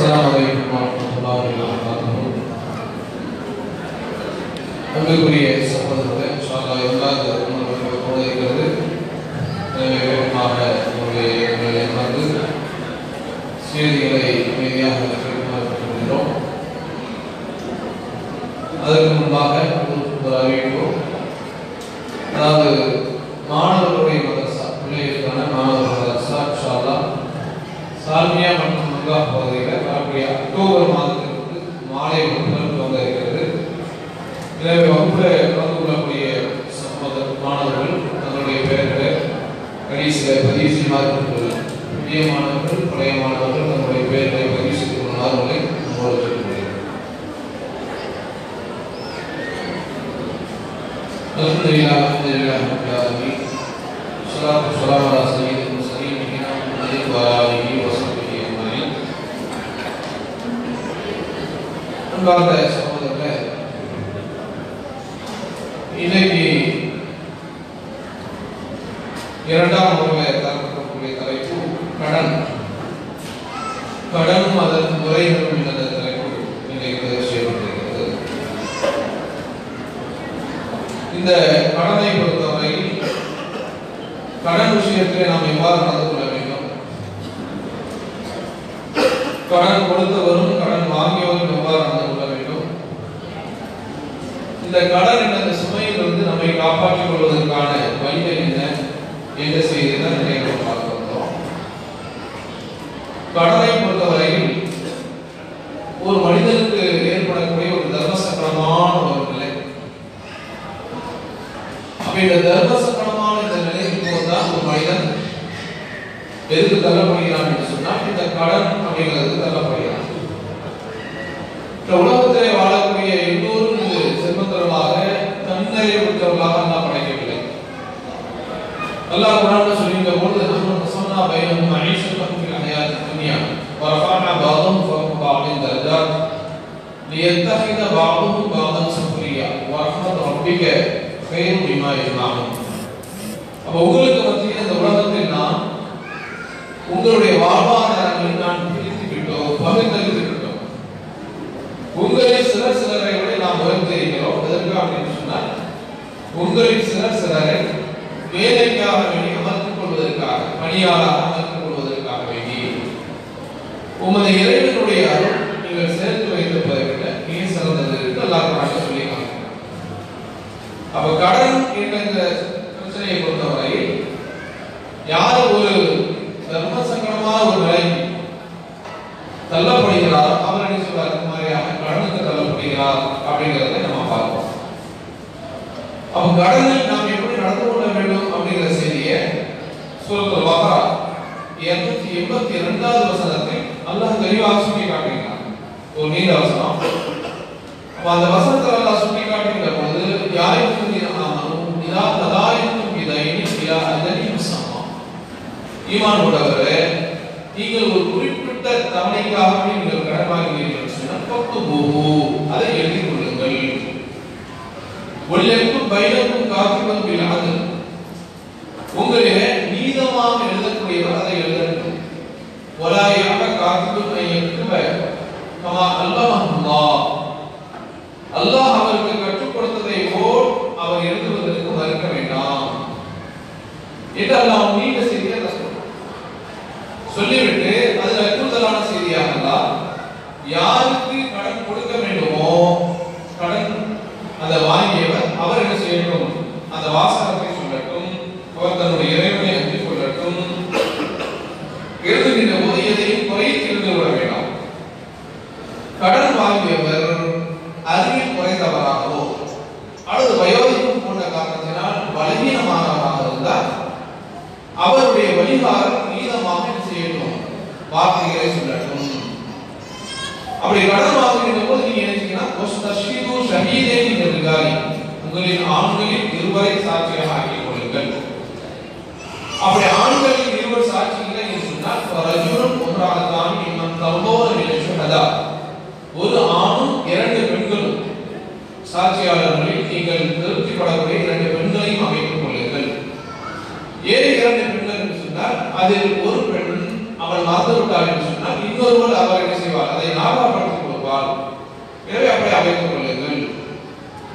السلام عليكم ورحمة الله وبركاته அன்புக்குரிய சகோதரர்களே இன்ஷால்லா இரண்டாவது உணர்வு கூட இருக்கிறது எனவே வேகமாக உங்களுடைய எங்களை உணர்ந்து செய்திகளை அமைதியாக கேட்குமாறு கேட்டுக்கொள்கிறோம் அதற்கு முன்பாக ஒரு ஒரு அறிவிப்பு அதாவது மாணவர்களுடைய மதரசா பிள்ளைகளுக்கான மாணவர்கள் மதரசா இன்ஷால்லா சால்மியா மற்றும் மங்கா பகுதியில் வரக்கூடிய அக்டோபர் மாதத்திற்கு மாலை வகுப்புகள் துவங்க இருக்கிறது எனவே வகுப்பில் கலந்து கொள்ளக்கூடிய சகோதர மாணவர்கள் தங்களுடைய பெயர்களை கடைசியில் பதிவு செய்யுமாறு புதிய மாணவர்கள் பழைய மாணவர்கள் தங்களுடைய பெயர்களை பதிவு செய்து கொள்ளுமாறு உங்களை நம்மோடு கேட்டுக்கொள்கிறேன் الحمد لله الحمد لله رب العالمين والصلاة والسلام على سيد المرسلين نبينا محمد وعلى آله وصحبه أجمعين அன்பார்ந்த சகோதரர்களே இன்னைக்கு இரண்டாம் முறையில் தரப்படக்கூடிய தலைப்பு கடன் கடனும் அதன் முறைகளும் என்ற தலைப்பு இன்னைக்கு செய்யப்பட்டிருக்கிறது இந்த கடனை பொறுத்தவரையில் கடன் விஷயத்திலே நாம் எவ்வாறு நடந்து கொள்ள வேண்டும் கடன் கொடுத்தவரும் கடன் வாங்கியவரும் எவ்வாறு நடந்து கொள்ள வேண்டும் இந்த கடன் என்ற இந்த சுமையிலிருந்து நம்மை காப்பாற்றிக் கொள்வதற்கான வழிகள் என்ன என்ற செய்தி தான் நிறைய நாம் பார்க்க வந்தோம் கடனை பொறுத்தவரையில் ஒரு மனிதனுக்கு ஏற்படக்கூடிய ஒரு தர்மசக்கரமான ஒரு நிலை அப்ப இந்த தர்மசக்கரமான இந்த நிலைக்கு போதுதான் ஒரு மனிதன் எதுக்கு தள்ளப்படுகிறான் என்று சொன்னால் இந்த கடன் அப்படிங்கிறதுக்கு தள்ளப்படுகிறான் இந்த உலகத்திலே வாழக்கூடிய எல்லோரும் இது செல்வந்தர்களாக தன்னறிவுற்றவர்களாக நாம் படைக்கவில்லை அல்லாஹ் குரான்ல சொல்லியிருந்த பொழுது நம்ம சொன்னா பைனம் மனுஷன் في الحياة الدنيا ورفعنا بعضهم فوق بعض درجات ليتخذ بعضهم بعضا سخريا ورحمة ربك خير مما يجمعون அப்ப உங்களுக்கு மத்தியில் இந்த உலகத்தில் நான் உங்களுடைய வாழ்வாதாரங்களை நான் பிரித்து விட்டோம் பகிர்ந்தளித்து விட்டோம் உங்களில் சிலர் சிலரை விட நாம் உயர்ந்திருக்கிறோம் எதற்கு அப்படின்னு சொன்னால் உங்களில் சிலர் சிலரை வேலைக்காக வேண்டி அமர்த்திக் கொள்வதற்காக பணியாளர் அமர்த்திக் கொள்வதற்காக வேண்டி உமது இறைவனுடைய அருள் நீங்கள் சேர்த்து வைத்திருப்பதை விட மிக சிறந்தது என்று அல்லாஹ் குரான்ல சொல்லி காமிக்கிறார். அப்ப கடன் என்ற இந்த பிரச்சனையை பொறுத்தவரையில் யார் ஒரு தர்ம சங்கடமான ஒரு நிலைக்கு தள்ளப்படுகிறார் அவர் என்ன சொல்றார் இந்த மாதிரியாக கடனுக்கு தள்ளப்படுகிறார் அப்படிங்கிறத நம்ம பார்ப்போம் அப்ப கடனில் நாம் எப்படி நடந்து கொள்ள வேண்டும் அப்படிங்கிற செய்தியை சூரத்துல் பக்ரா இருநூத்தி எண்பத்தி இரண்டாவது வசனத்தில் அல்லாஹ் தெளிவாக சுட்டி காட்டுகிறார் ஒரு நீண்ட வசனம் அப்ப அந்த வசனத்தில் அல்லாஹ் சுட்டி காட்டுகின்ற பொழுது யாருக்கும் ஆமனும் இதா ததாயுக்கும் இதைனி இலா அதனி முசம்மா ஈமான் உள்ளவரே நீங்கள் ஒரு குறிப்பிட்ட தவணைக்காக நீங்கள் கடன் வாங்குவீர்கள் சொன்னால் பத்து போகு அதை எழுதிக் கொள்ளுங்கள் ஒல்லெக்கும் பைலக்கும் காத்திபம் பிலாது உங்களிலே நீதமாக எழுதக்கூடியவர் அதை எழுதட்டும் ஒலாயாக காத்திபம் ஐயத்துவ கமா அல்லமஹுல்லா அல்லாஹ் அவருக்கு கற்றுக் கொடுத்ததை போல் அவர் எழுதுவதற்கு மறுக்க வேண்டாம் என்று அல்லாஹ் நீண்ட செய்தியை அல்லாஹ் சொல்றான். சொல்லிவிட்டு அதுல கூடுதலான செய்தியாக அல்லாஹ் யாருக்கு கடன் கொடுக்க வேண்டுமோ கடன் அந்த வாங்கியவர் அவர் என்ன செய்யட்டும் அந்த வாசகத்தை சொல்லட்டும் அவர் தன்னுடைய இறைவனை அஞ்சு கொள்ளட்டும் எழுதுகின்ற போது எதையும் குறைத்து எழுத விட வேண்டாம் கடன் வாங்கியவர் அறிவில் குறைந்தவராகவோ அல்லது வயோதிகம் போன்ற காரணத்தினால் பலவீனமானவராக இருந்தால் அவருடைய வழிகாரம் நீளமாக என்ன செய்யட்டும் வார்த்தைகளை சொல்லட்டும் அப்படி கடன் வாங்குகின்ற போது நீங்க என்ன செய்யணும் முஸ்தஷீது ஷஹீதே நிகழ்காரி உங்களின் ஆண்களில் இருவரை சாட்சியாக ஆக்கிக் கொள்ளுங்கள் அப்படி ஆண்களில் இருவர் சாட்சி இல்லை என்று சொன்னால் ரஜுலும் ஒன்றாகத்தான் இன்னும் தம்போர நிலைச்சுள்ளதா ஒரு ஆணும் இரண்டு பெண்களும் சாட்சியாளர்களில் நீங்கள் திருப்திப்படக்கூடிய இரண்டு பெண்களையும் அமைத்துக் கொள்ளுங்கள் ஏன் இரண்டு பெண்கள் என்று சொன்னால் அதில் ஒரு பெண் அவள் மறந்து விட்டாள் என்று சொன்னால் இன்னொருவர் அவர் என்ன செய்வார் அதை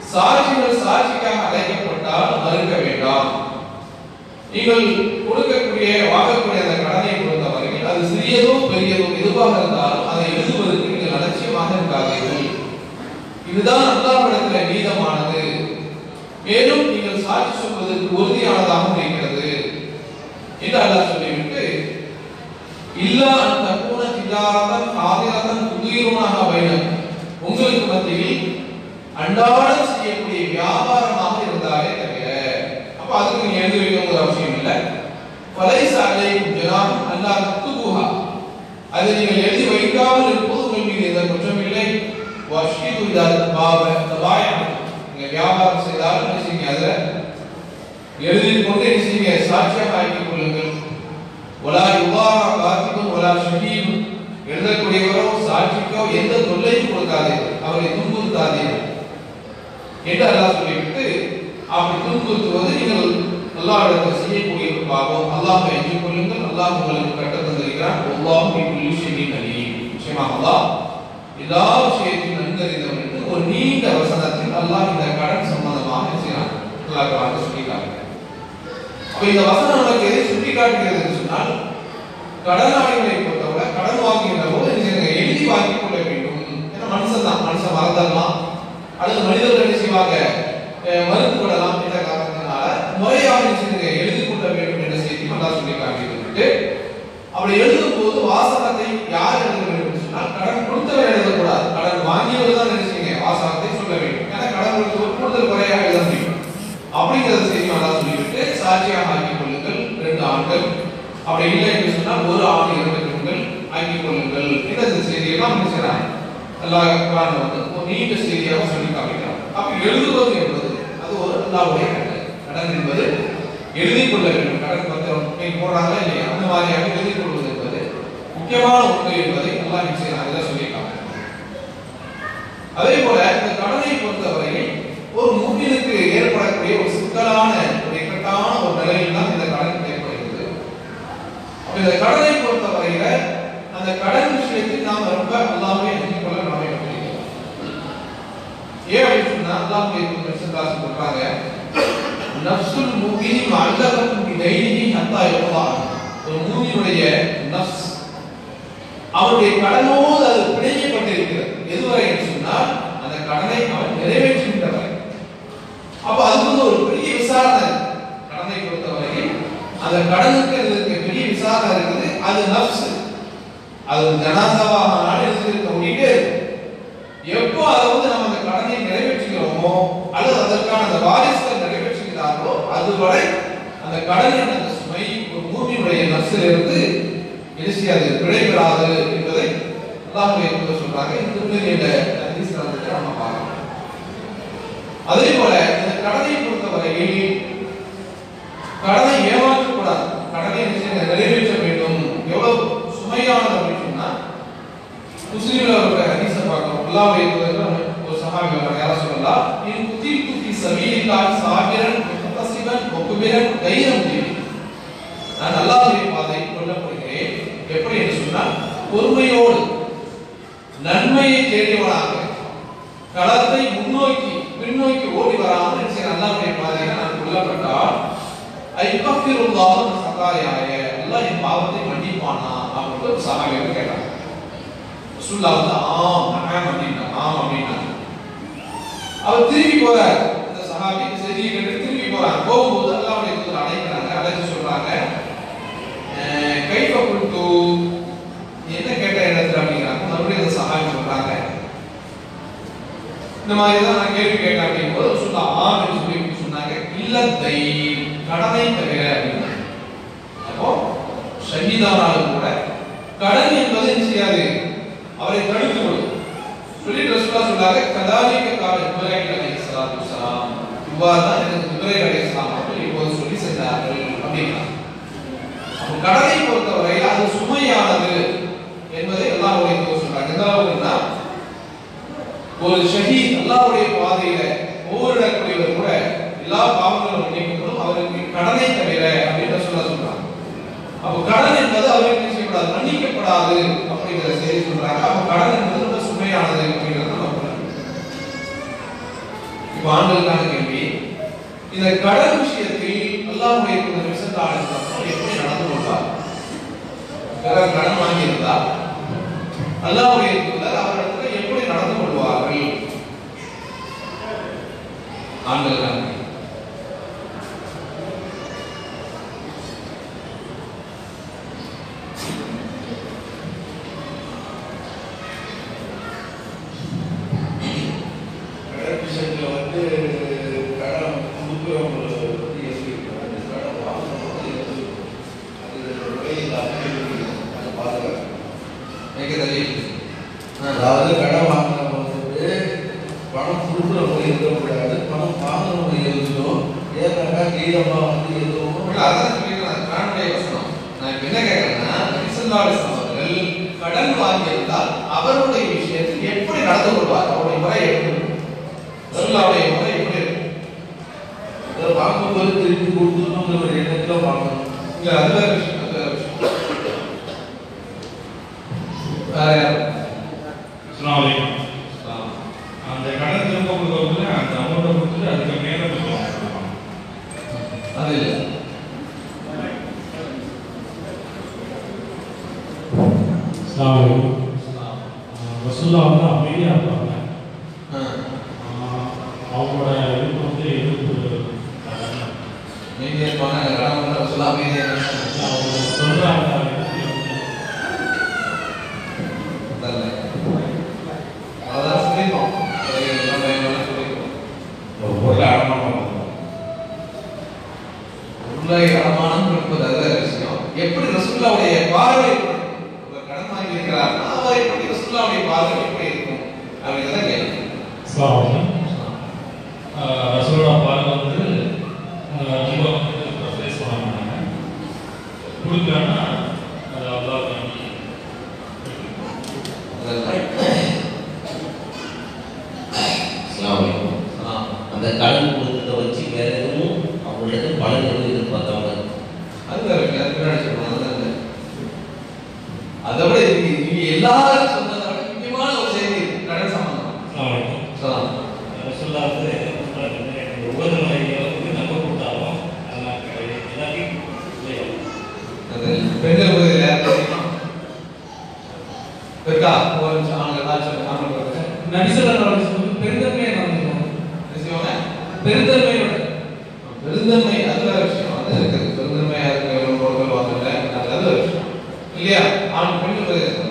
சாட்சிகள் சாட்சிக்காக அழைக்கப்பட்டால் மறுக்க வேண்டாம் நீங்கள் கொடுக்கக்கூடிய வாங்கக்கூடிய அந்த கடனை பொறுத்தவரையில் அது சிறியதோ பெரியதோ எதுவாக இருந்தாலும் அதை எழுதுவதற்கு நீங்கள் அலட்சியமாக இருக்காதீர்கள் இதுதான் அல்லாஹ்விடத்தில் நீதமானது மேலும் நீங்கள் சாட்சி சொல்வதற்கு உறுதியானதாகவும் இருக்கிறது என்று அல்லாஹ் சொல்லிவிட்டு இல்லா அந்த பூன திஜாரதன் ஆதிரதன் துதீருனாக வைனம் உங்களுக்கு மத்தியில் அன்றாடம் செய்யக்கூடிய வியாபாரமாக இருந்தாலே தவிர அப்ப அதுக்கு நீங்க எழுதி வைக்கணுங்கிற அவசியம் இல்லை பலை சாலை ஜனாம் அல்லா துகுஹா அதை நீங்கள் எழுதி வைக்காமல் இருப்பது உங்கள் மீது எந்த குற்றம் இல்லை வஷ்கிது இதால் பாவ தபாயம் நீங்க வியாபாரம் செய்தாலும் என்ன செய்யுங்க அதுல எழுதி கொண்டு என்ன செய்யுங்க சாட்சியாக ஆக்கிக் கொள்ளுங்கள் ஒலா யுவாரா காத்திபும் ஒலா ஷஹீதும் எழுதக்கூடியவரோ சாட்சிக்கோ எந்த தொல்லையும் கொடுக்காதீர்கள் அவரை துன்புறுத்தாதீர்கள் என்று அல்லாஹ் சொல்லிவிட்டு அப்படி துன்புறுத்துவது நீங்கள் அல்லாஹ்விடத்தில் செய்யக்கூடிய ஒரு பாவம் அல்லாஹ் எஞ்சிக் கொள்ளுங்கள் அல்லாஹ் உங்களுக்கு கட்ட தந்திருக்கிறான் அல்லாஹ் பிக்குள்ளி ஷெய்யின் அலீம் நிச்சயமாக அல்லாஹ் எல்லா விஷயத்தையும் நன்கறிந்தவன் என்று ஒரு நீண்ட வசனத்தில் அல்லாஹ் இந்த கடன் சம்பந்தமாக என்ன செய்யறான் அல்லாஹ் குர்ஆன்ல சொல்லி காட்டுகிறான் அப்ப இந்த வசனம் நமக்கு எதை சுட்டி காட்டுகிறது என்று சொன்னால் கடனாளிகளை பொறுத்தவரை கடன் வாங்குகின்ற போது என்ன செய்யுங்க? எழுதி வாங்கிக் கொள்ள வேண்டும் ஏன்னா மனுஷன் தான் மனுஷன் மறந்துடலாம் அல்லது மனிதர்கள் என்ன செய்வாங்க அஹ், மறுத்து கொள்ளலாம் என்ற காரணத்தினால முறையாக என்ன செய்யுங்க? எழுதி கொள்ள வேண்டும் என்ற செய்தி நல்லா சொல்லி காட்டிவிட்டு அப்படி எழுதும் போது வாசகத்தை யார் எழுத வேண்டும் என்று சொன்னால் கடன் கொடுத்தவர் எழுதக்கூடாது கடன் வாங்கியவர் தான் என்ன செய்யுங்க வாசகத்தை சொல்ல வேண்டும் ஏன்னா கடன் கொடுத்தவர் கூடுதல் குறையாக எழுத முடியும் அப்படிங்கிறத செய்தி நல்லா சொல்லிவிட்டு சாட்சியாக ஆக்கிக் கொள்ளுங்கள் ரெண்டு ஆண்கள் அப்படி இல்லை என்று சொன்னால் ஒரு ஆண் இரண்டு பெண்கள் ஆக்கிக் கொள்ளுங்கள் இந்த செய்தியெல்லாம் என்ன செய்யறாங்க அல்லாஹ் குர்ஆன்ல வந்து ஒரு நீண்ட செய்தியாக சொல்லி காமிக்கிறார் அப்ப எழுதுவது என்பது அது ஒரு அல்லாஹ்வுடைய கட்டளை கடன் என்பது எழுதி கொள்ள வேண்டும் கடன் பத்திரம் நீங்க போடுறாங்களா இல்லையா அந்த மாதிரியாக எழுதி கொள்வது என்பது முக்கியமான ஒன்று என்பதை அல்லாஹ் என்ன செய்யறாங்க இதை சொல்லி காமிக்கிறார் அதே போல இந்த கடனை பொறுத்தவரையில் ஒரு மூமினுக்கு ஏற்படக்கூடிய ஒரு சிக்கலான ஒரு இக்கட்டான ஒரு நிலையில் தான் இந்த கடன் ஏற்படுகிறது அப்ப இந்த கடனை பொறுத்தவரையில அந்த கடன் விஷயத்தில் நாம ரொம்ப அல்லாமே அஞ்சிக் கொள்ள நாம வேண்டியிருக்கிறோம். ஏன் அப்படின்னு சொன்னா அல்லாஹ்வுடைய தூதர் ஸல்லல்லாஹு அலைஹி சொல்றாங்க நஃப்சுல் முஃமினி மஅல்லகத்துன் பிதைனிஹி ஹத்தா யக்தா ஒரு மூமினுடைய நஃப்ஸ் அவருடைய கடனோடு அது பிணைக்கப்பட்டிருக்கிறது எதுவரை என்று சொன்னால் அந்த கடனை அவன் நிறைவேற்றுகின்ற வரை அப்ப அது வந்து ஒரு பெரிய விசாரணை கடனை பொறுத்தவரையில் அந்த கடனுக்கு அதுக்கு பெரிய விசாரணை இருக்குது அது நப்ஸ் அது ஒரு ஜனாசாவாக ஆனாலும் எழுதியிருக்க முடியிட்டே இருக்கும் எப்போ அதை வந்து நம்ம அந்த கடனை நிறைவேற்றுகிறோமோ அல்லது அதற்கான அந்த வாரிசுகள் நிறைவேற்றுகிறார்களோ அதுவரை அந்த கடனின் அந்த சுமை ஒரு மூமியுடைய நப்சிலிருந்து என்ன செய்யாது விடைபெறாது என்பதை அல்லாஹ்வுடைய தூதர் சொல்றாங்க இந்த திருநெல்வேலியில ஹதீஸ்ல வந்து நம்ம பார்க்கலாம் அதே போல இந்த கடனை பொறுத்தவரையில் கடனை ஏமாற்றக்கூடாது கடனை என்ன செய்யணும்? நிறைவேற்ற வேண்டும் எவ்வளவு சுமையானது அப்படின்னு சொன்னா முஸ்லீம்ல ஒரு ஹதீஸை பார்க்கிறோம் அல்லாஹ்வுடைய தூதர் ஒரு சஹாபி வராங்க யார சொல்லலாம் இன் குதித்து ஃபி சபீலில்லாஹி சாபிரன் முஹ்தஸிபன் முக்பிரன் கைர முஜிப் நான் அல்லாஹ்வுடைய பாதையில் கொல்லப்படுகிறேன் எப்படி என்று சொன்னால் பொறுமையோடு நன்மையை தேடியவனாக களத்தை முன்னோக்கி பின்னோக்கி ஓடி வராமல் என்ன செய்யணும்? அல்லாஹ்வுடைய பாதையில் நான் கொல்லப்பட்டால் ஐபஃபிருல்லாஹு சகாயாய அல்லாஹ் என் பாவத்தை மன்னிப்பானா அப்படின்னு ஒரு சஹாபி வந்து கேட்டாங்க ரசூலுல்லாஹ் வந்து ஆம் நஅம் அப்படின்னா ஆம் அப்படின்னா அவர் திரும்பி போறார் இந்த சஹாபி இந்த செய்தியை கேட்டு திரும்பி போறாங்க போகும்போது அல்லாஹ்வுடைய தூதர் அழைக்கிறாங்க அழைச்சு சொல்றாங்க அஹ், கைஃப குல்து நீ என்ன கேட்ட இடத்துல அப்படிங்கிறாங்க மறுபடியும் அந்த சஹாபி சொல்றாங்க இந்த மாதிரி தான் நான் கேள்வி கேட்டேன் அப்படிங்கும் போது சொல்ல ஆம் என்று சொல்லி சொன்னாங்க இல்லத்தை கடனை தவிர அப்படின்னா அப்போ ஷஹீதானாலும் கூட கடன் என்பது என்ன செய்யாது அவரை தடுத்து விடும் சொல்லிட்டு ரசூலா சொன்னாங்க கதாலிக்க கால இப்ராஹிம் அலைஹிஸ்ஸலாத்து வஸலாம் இவ்வாறு தான் எனக்கு இப்ராஹிம் அலைஹிஸ்ஸலாம் அவர்கள் இப்போது சொல்லி சென்றார்கள் அப்படின்னா அப்போ கடனை பொறுத்தவரை அது சுமையானது என்பதை அல்லாஹ்வுடைய தூதர் சொல்றாங்க எந்த அளவுக்குன்னா ஒரு ஷஹீத் அல்லாஹ்வுடைய பாதையில போரிடக்கூடியவர் கூட எல்லா பாவங்களும் மன்னிக்கப்படும் அவருக்கு கடனை தவிர அப்படின்னு சொல்ல சொல்றாங்க அப்போ கடன் என்பது அவருக்கு என்ன செய்யப்படாது மன்னிக்கப்படாது அப்படிங்கிற செய்தி சொல்றாங்க அப்போ கடன் என்பது ரொம்ப சுமையானது அப்படிங்கிறத நம்ம புரிஞ்சுக்கணும். இப்ப இப்போ ஆண்களுக்கான கேள்வி இந்த கடன் விஷயத்தில் அல்லாஹ்வுடைய தூதர் ஸல்லல்லாஹு அலைஹி வஸல்லம் எப்படி நடந்து கொண்டார் பிறர் கடன் வாங்கியிருந்தால் அல்லாஹ்வுடைய தூதர் அவரிடத்தில் எப்படி நடந்து கொள்வார்கள் ஆண்களுக்கான கேள்வி. கடன் விஷயத்துல வந்து கடன் கொடுக்குறவங்களை பத்தி எப்படி இருக்கிறாங்க கடன் வாங்குறவங்க எப்படி அது வகையில் அப்படி அதை பாதுகாக்க எனக்கு தெரியும் ஆ. அதாவது கடன் வாங்குறவங்க வந்து பணம் கொடுக்குறவங்க இருக்கக்கூடாது பணம் வாங்குறவங்க இருக்கணும் ஏன்னாக்கா கீழமா வந்து எதுவும் இல்ல, அதான் சொல்லிக்கிறேன். குர்ஆனுடைய வசனம். நான் இப்ப என்ன கேட்கிறேன்னா, நபி ஸல்லல்லாஹு அலைஹி வஸல்லம் அவர்கள் கடன் வாங்கியிருந்தால் அவருடைய விஷயத்தில் எப்படி நடந்து கொள்வார் அவருடைய முறை எப்படி இருக்கும்? ரசூலுல்லாஹ்வுடைய முறை எப்படி இருக்கும்? அதை வாங்கும்போது திருப்பி கொடுக்கணுங்கிற ஒரு எண்ணத்துல வாங்கணும் இல்ல, அது வேற விஷயம், அது வேற விஷயம். வேற யாரு? அஸ்ஸலாமு அலைக்கும். ஆ. அந்த கடன் திரும்ப கொடுக்கறதுல அந்த அமௌண்ட்டை கொடுத்துட்டு அதுக்கு மேல கொஞ்சம் கொடுப்பாங்க. அது இல்ல. அஸ்ஸலாமு ஆ. ரசூல்லா வந்து அமைதியாக இருப்பாங்க ஆ. ஆஹ் அவங்களோட இதுக்கு வந்து எதிர்ப்பு அமைதியா இருப்பாங்க, கடன் வாங்கினா ரசூலுல்லாஹ் அமைதியா இருப்பாங்க. அவங்க சொல்கிறாங்க எதிர்ப்பு வந்து அதல்ல. அதான் சொல்லியிருக்கோம். அது எல்லாம் பயங்கரமா சொல்லியிருக்கோம். ஒரு பொருளை அடமானம் கொடுப்பாங்க. உள்ளே அடமானம் கொடுப்பது அது வேற விஷயம் எப்படி ரசூல்லாவுடைய பார்வை எப்படி இருக்கும்? ஒருவர் கடன் வாங்கி இருக்கிறார்னா அவர் எப்படி ரசூல்லாவுடைய பார்வை எப்படி இருக்கும் அப்படிங்கிறத கேள்வி அஸ்ஸலாமு ரசூலோட பார்வை வந்து ஆஹ் ரொம்ப ப்ரெஃபரன்ஸ் பண்ண மாட்டாங்க கொடுக்கலன்னா அது அல்லாஹ் வேண்டி அஸ்ஸலாமு அலைக்கும். அந்த கடன் கொடுத்ததை வச்சு வேற எதுவும் அவங்களுக்கு பலன் எதுவும் எதிர்பார்க்காம அது வேற விஷயம். அது பின்னாடி சொல்லணும். அது நல்லது. அதை விட இது நீங்க எல்லாரும் சொன்னதை விட முக்கியமான ஒரு செய்தி இருக்கு. கடன் சம்பந்தம் அஸ்ஸலாமு சொல்லலாம் ரசூல்லா வந்து என்ன சொல்றாரு ஒவ்வொரு நிலையில வந்து நம்ம கொடுத்தாலும் அதெல்லாம் எல்லாத்தையும் அது பெண்கள் பகுதியில் யார் தெரியுமா இருக்கா ஒரு நிமிஷம் அவங்க ஏதாச்சும் ஆண்கள் பக்கத்துல. நபிசல்லாஹு சொல்லுவது பெருந்தன்மையை நடந்துக்கணும் என்ன செய்வாங்க பெருந்தன்மையோட பெருந்தன்மை அது வேற விஷயம் அது இருக்குது பெருந்தன்மையா இருக்கிற பொருட்கள் வாங்கல அது அது வேற விஷயம் இல்லையா ஆண் பெண்கள் பகுதியில் சொல்லுங்க.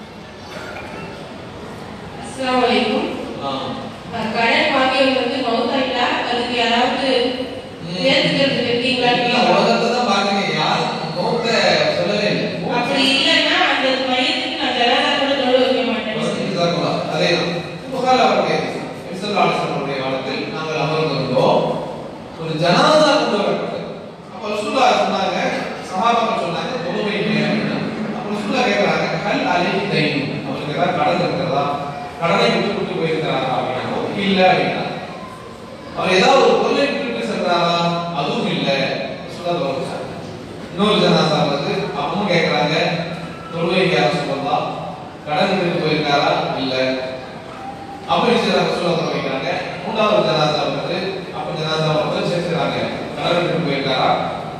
அஸ்ஸலாமு அலைக்கும் ஆ. அஹ் கடன் வாங்கியவங்க வந்து மௌத்தாயிட்டா அதுக்கு யாராவது ஏத்துக்கிறதுக்கு இருக்கீங்களான்னு இல்ல, கேட்கலாம். உலகத்தை தான் பாக்குறீங்க யார் மௌத்த சொல்லவே இல்லை அப்படி இல்லைன்னா அந்த மையத்துக்கு நான் ஜனாதா கூட தொழு வைக்க மாட்டேன் ஜஸாக்கல்லாஹ். அதேதான் புகார் அவருடைய நபிஸல்லல்லாஹு அலைஹி வஸல்லம் அவருடைய காலத்தில் நாங்கள் அமர்ந்திருந்தோம் ஒரு ஜனாதா கொண்டு வரப்பட்டது அப்ப ரசூலுல்லாஹ் சொன்னாங்க சஹாபாக்கள் சொன்னாங்க தொழுவை இல்லை அப்படின்னா அப்ப ரசூலுல்லாஹ் கேக்குறாங்க ஹல் அலைஹி தைன் அவருக்கு ஏதாவது கடன் இருக்கிறதா கடனை விட்டு விட்டு போயிருக்கிறாரா அப்படின்னா இல்ல அப்படின்னா அவர் ஏதாவது ஒரு பொருளை விட்டுட்டு சென்றாரா அதுவும் இல்ல ரசூலுல்லாஹ் சொல்றாங்க இன்னொரு ஜனாதா வந்து அவனும் கேக்குறாங்க தொழுவைக்கு யாரும் சொல்லலாம் கடன் விட்டு போயிருக்காரா இல்ல அப்ப செய்யறாங்க சொல்ல வைக்கிறாங்க மூன்றாவது ஜனாதா வந்து அப்ப ஜனாதா வந்து சேர்க்கிறாங்க கடன் விட்டு போயிருக்காரா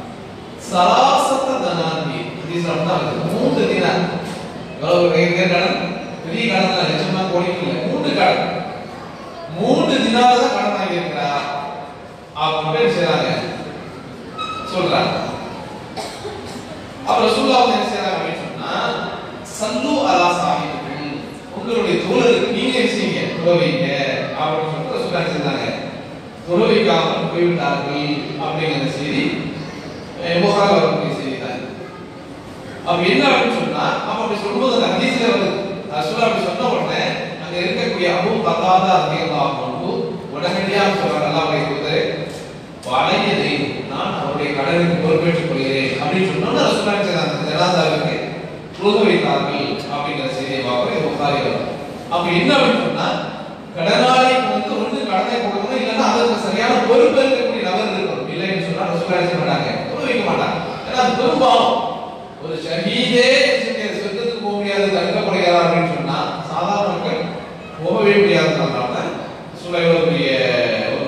சராசத்த தனாதி ஹதீஸ்ல தான் இருக்கு மூன்று தினார் எவ்வளவு பெரிய கடன் பெரிய கடன் தான் லட்சமா கோடி இல்ல மூன்று கடன் மூன்று தினார் தான் கடன் வாங்கி இருக்கிறார் அவங்க பேர் செய்றாங்க சொல்றாங்க அப்புறம் ரசூலுல்லாஹ் வந்து என்ன செய்றாங்க அப்படின்னு சொன்னா சல்லு அலா சாஹிபிக்கும் உங்களுடைய தோழருக்கு நீங்க என்ன செய்யுங்க துறவைங்க அப்படின்னு சொல்லிட்டு ரசூலுல்லாஹ் என்ன செஞ்சாங்க துறவைக்காமல் போய்விட்டார்கள் அப்படிங்கிற செய்தி அஹ் புகாரில் வரக்கூடிய செய்தி தான் அப்ப என்ன அப்படின்னு சொன்னா அப்ப அப்படி சொல்லும்போது அந்த ஹதீஸ்ல வருது ரசூலுல்லாஹ் அப்படி சொன்ன உடனே அங்க இருக்கக்கூடிய அபூ கதாதா ரலியல்லாஹு அன்ஹு உடனடியாக சொல்றாங்க அல்லாஹ்வுடைய தூதரே வளையதை நான் அவருடைய கடனுக்கு பொறுப்பேற்றுக் கொள்கிறேன் அப்படின்னு சொன்னோன்னு ரசூலுல்லாஹி ஸல்லல்லாஹு அலைஹி வஸல்லம் ஜனாசாவிற்கு தொழுக வைத்தார்கள் அப்படிங்கிற செய்தியை பார்க்கிறோம் இது புகாரி வரும் அப்ப என்ன அப்படின்னு சொன்னா கடனாளிக்கு வந்து ஒன்று கடனை கொடுக்கணும் இல்லைன்னா அதற்கு சரியான பொறுப்பு இருக்கக்கூடிய நபர் இருக்கணும் இல்லைன்னு சொன்னா ரசூலுல்லாஹி செய்ய மாட்டாங்க தொழுக வைக்க மாட்டாங்க ஏன்னா அது பெரும்பாலும் ஒரு ஷஹீதே சொர்க்கத்துக்கு போக முடியாது தடுக்கப்படுகிறார் அப்படின்னு சொன்னா சாதாரண மக்கள் போகவே முடியாதுன்றதுனால சூழல் பெரிய ஒரு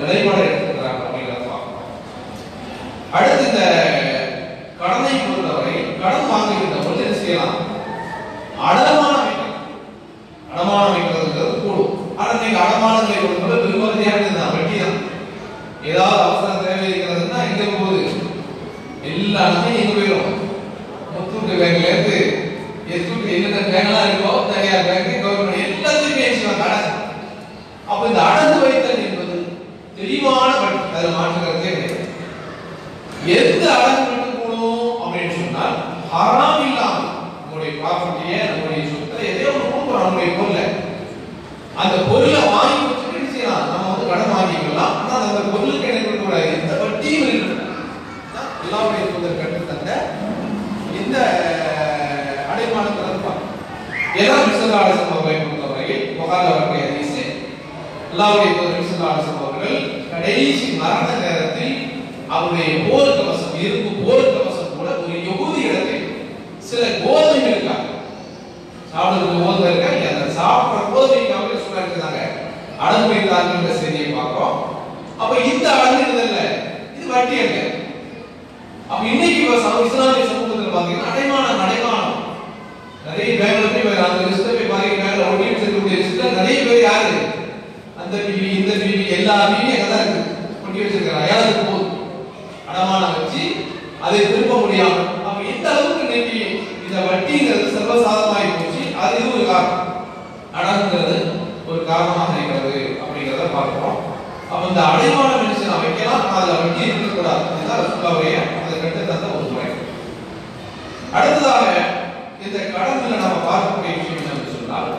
அதுல மாற்றுக்கிறதே கிடையாது எந்த அளவு விட்டு போகணும் அப்படின்னு சொன்னால் ஹராம் இல்லாம நம்முடைய ப்ராப்பர்ட்டியை நம்முடைய சொத்தை எதையோ ஒன்று கொடுக்குறோம் நம்முடைய பொருளை அந்த பொருளை வாங்கி வச்சுட்டு என்ன செய்யலாம் நம்ம வந்து கடன் வாங்கிக்கலாம் ஆனால் அந்த பொருளுக்கு என்ன கொடுக்கக்கூடாது எந்த வட்டியும் இருக்கக்கூடாது எல்லாருடைய தூதர் கற்று தந்த இந்த அடைமானத்தை இருப்பாங்க எல்லாம் விசதாரசம் அவர்களை பொறுத்தவரையில் புகார் வரக்கூடிய ஹதீஸ் அல்லாவுடைய தூதர் விசதாரசம் அவர்கள் கடைசி மரண நேரத்தில் அவருடைய போர் கவசம் இரும்பு போர் கவசம் கூட ஒரு யகுதி இடத்தில் சில கோதுமைகளுக்காக சாப்பிடுறது கோதுமை இருக்கா இல்லையா அந்த சாப்பிடுற கோதுமைக்காக சொல்ல இருக்கிறாங்க அடம்பு வைத்தாங்கன்ற செய்தியை பார்க்கிறோம் அப்ப இந்த அடங்கு இல்ல இது வட்டி அல்ல அப்ப இன்னைக்கு இப்ப சம- இஸ்லாமிய சமூகத்தில் பாத்தீங்கன்னா அடைமானம் அடைமானம் நிறைய பேங்க்ல போய் வேற அந்த லிஸ்ட்ல போய் பாருங்க பேங்க்ல ஓடிட்டு இருக்கக்கூடிய லிஸ்ட்ல நிறைய பேர் யாரு அந்த பிவி இந்த பிவி எல்லா பிவி அங்க தான் இருக்கு கொட்டி வச்சிருக்காங்க யாருக்கு போகுது அடமானம் வச்சு அதை திருப்ப முடியாம அப்ப இந்த அளவுக்கு இன்னைக்கு இந்த வட்டிங்கிறது சர்வசாதாரணமாகி போச்சு அது இது ஒரு காரணம் அடங்குங்கிறது ஒரு காரணமாக இருக்கிறது அப்படிங்கிறத பார்க்கிறோம் அப்ப இந்த அடைமான மனுஷன் வைக்கலாம் ஆனா அதுல வட்டி இருக்கக்கூடாது இதுதான் ரசூலாவுடைய அதை கட்டு தந்த ஒரு முறை அடுத்ததாக இந்த கடன்ல நம்ம பார்க்கக்கூடிய விஷயம் என்னன்னு சொன்னால்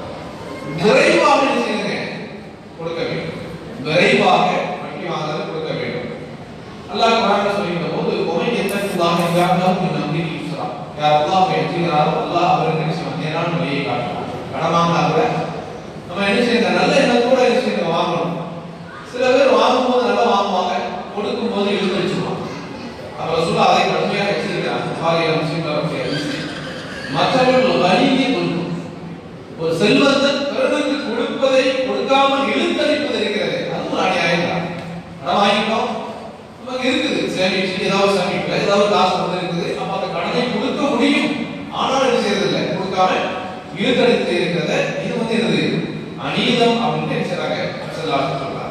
விரைவாக என்ன செய்யுங்க கொடுக்க வேண்டும் விரைவாக வட்டி வாங்குறது கொடுக்க வேண்டும் அல்லாஹ் குர்ஆன்ல சொல்லியிருந்த போது உமை எத்தகுல்லாஹ் யஅலமு மின் அம்ரிஹி யுஸ்ரா யார் அல்லாஹ் வெற்றிகிறாரோ அல்லாஹ் அவருக்கு என்ன செய்வான் நேரான வழியை காட்டுவான் கடன் வாங்கினாங்க நம்ம என்ன செய்யணும் நல்ல எண்ணத்தோட என்ன செய்யணும் வாங்கணும் சில பேர் வாங்கும்போது நல்லா வாங்குவாங்க கொடுக்கும் போது இழுத்து வச்சிருவாங்க அப்ப ரசூலா அதை கடுமையாக எச்சரிக்கிறாங்க புகாரில முஸ்லிம்ல வரக்கூடிய ஹதீஸ். மற்றவர்கள் வலியை கொடுக்கும் ஒரு செல்வந்தன் பிறருக்கு கொடுப்பதை கொடுக்காமல் இழுத்தடிப்பது இருக்கிறது அது ஒரு அநியாயம் தான் கடன் வாங்கிட்டோம் நமக்கு இருக்குது சேமிச்சு ஏதாவது சேமிக்கல ஏதாவது காசு வந்து இருக்குது அப்ப அந்த கடனை கொடுக்க முடியும் ஆனால் என்ன செய்யறது இல்லை கொடுக்காம இழுத்தடித்து இருக்கிறத இது வந்து என்னது அநீதம் அப்படின்னு என்ன செய்றாங்க செல்லாசம் சொல்றாங்க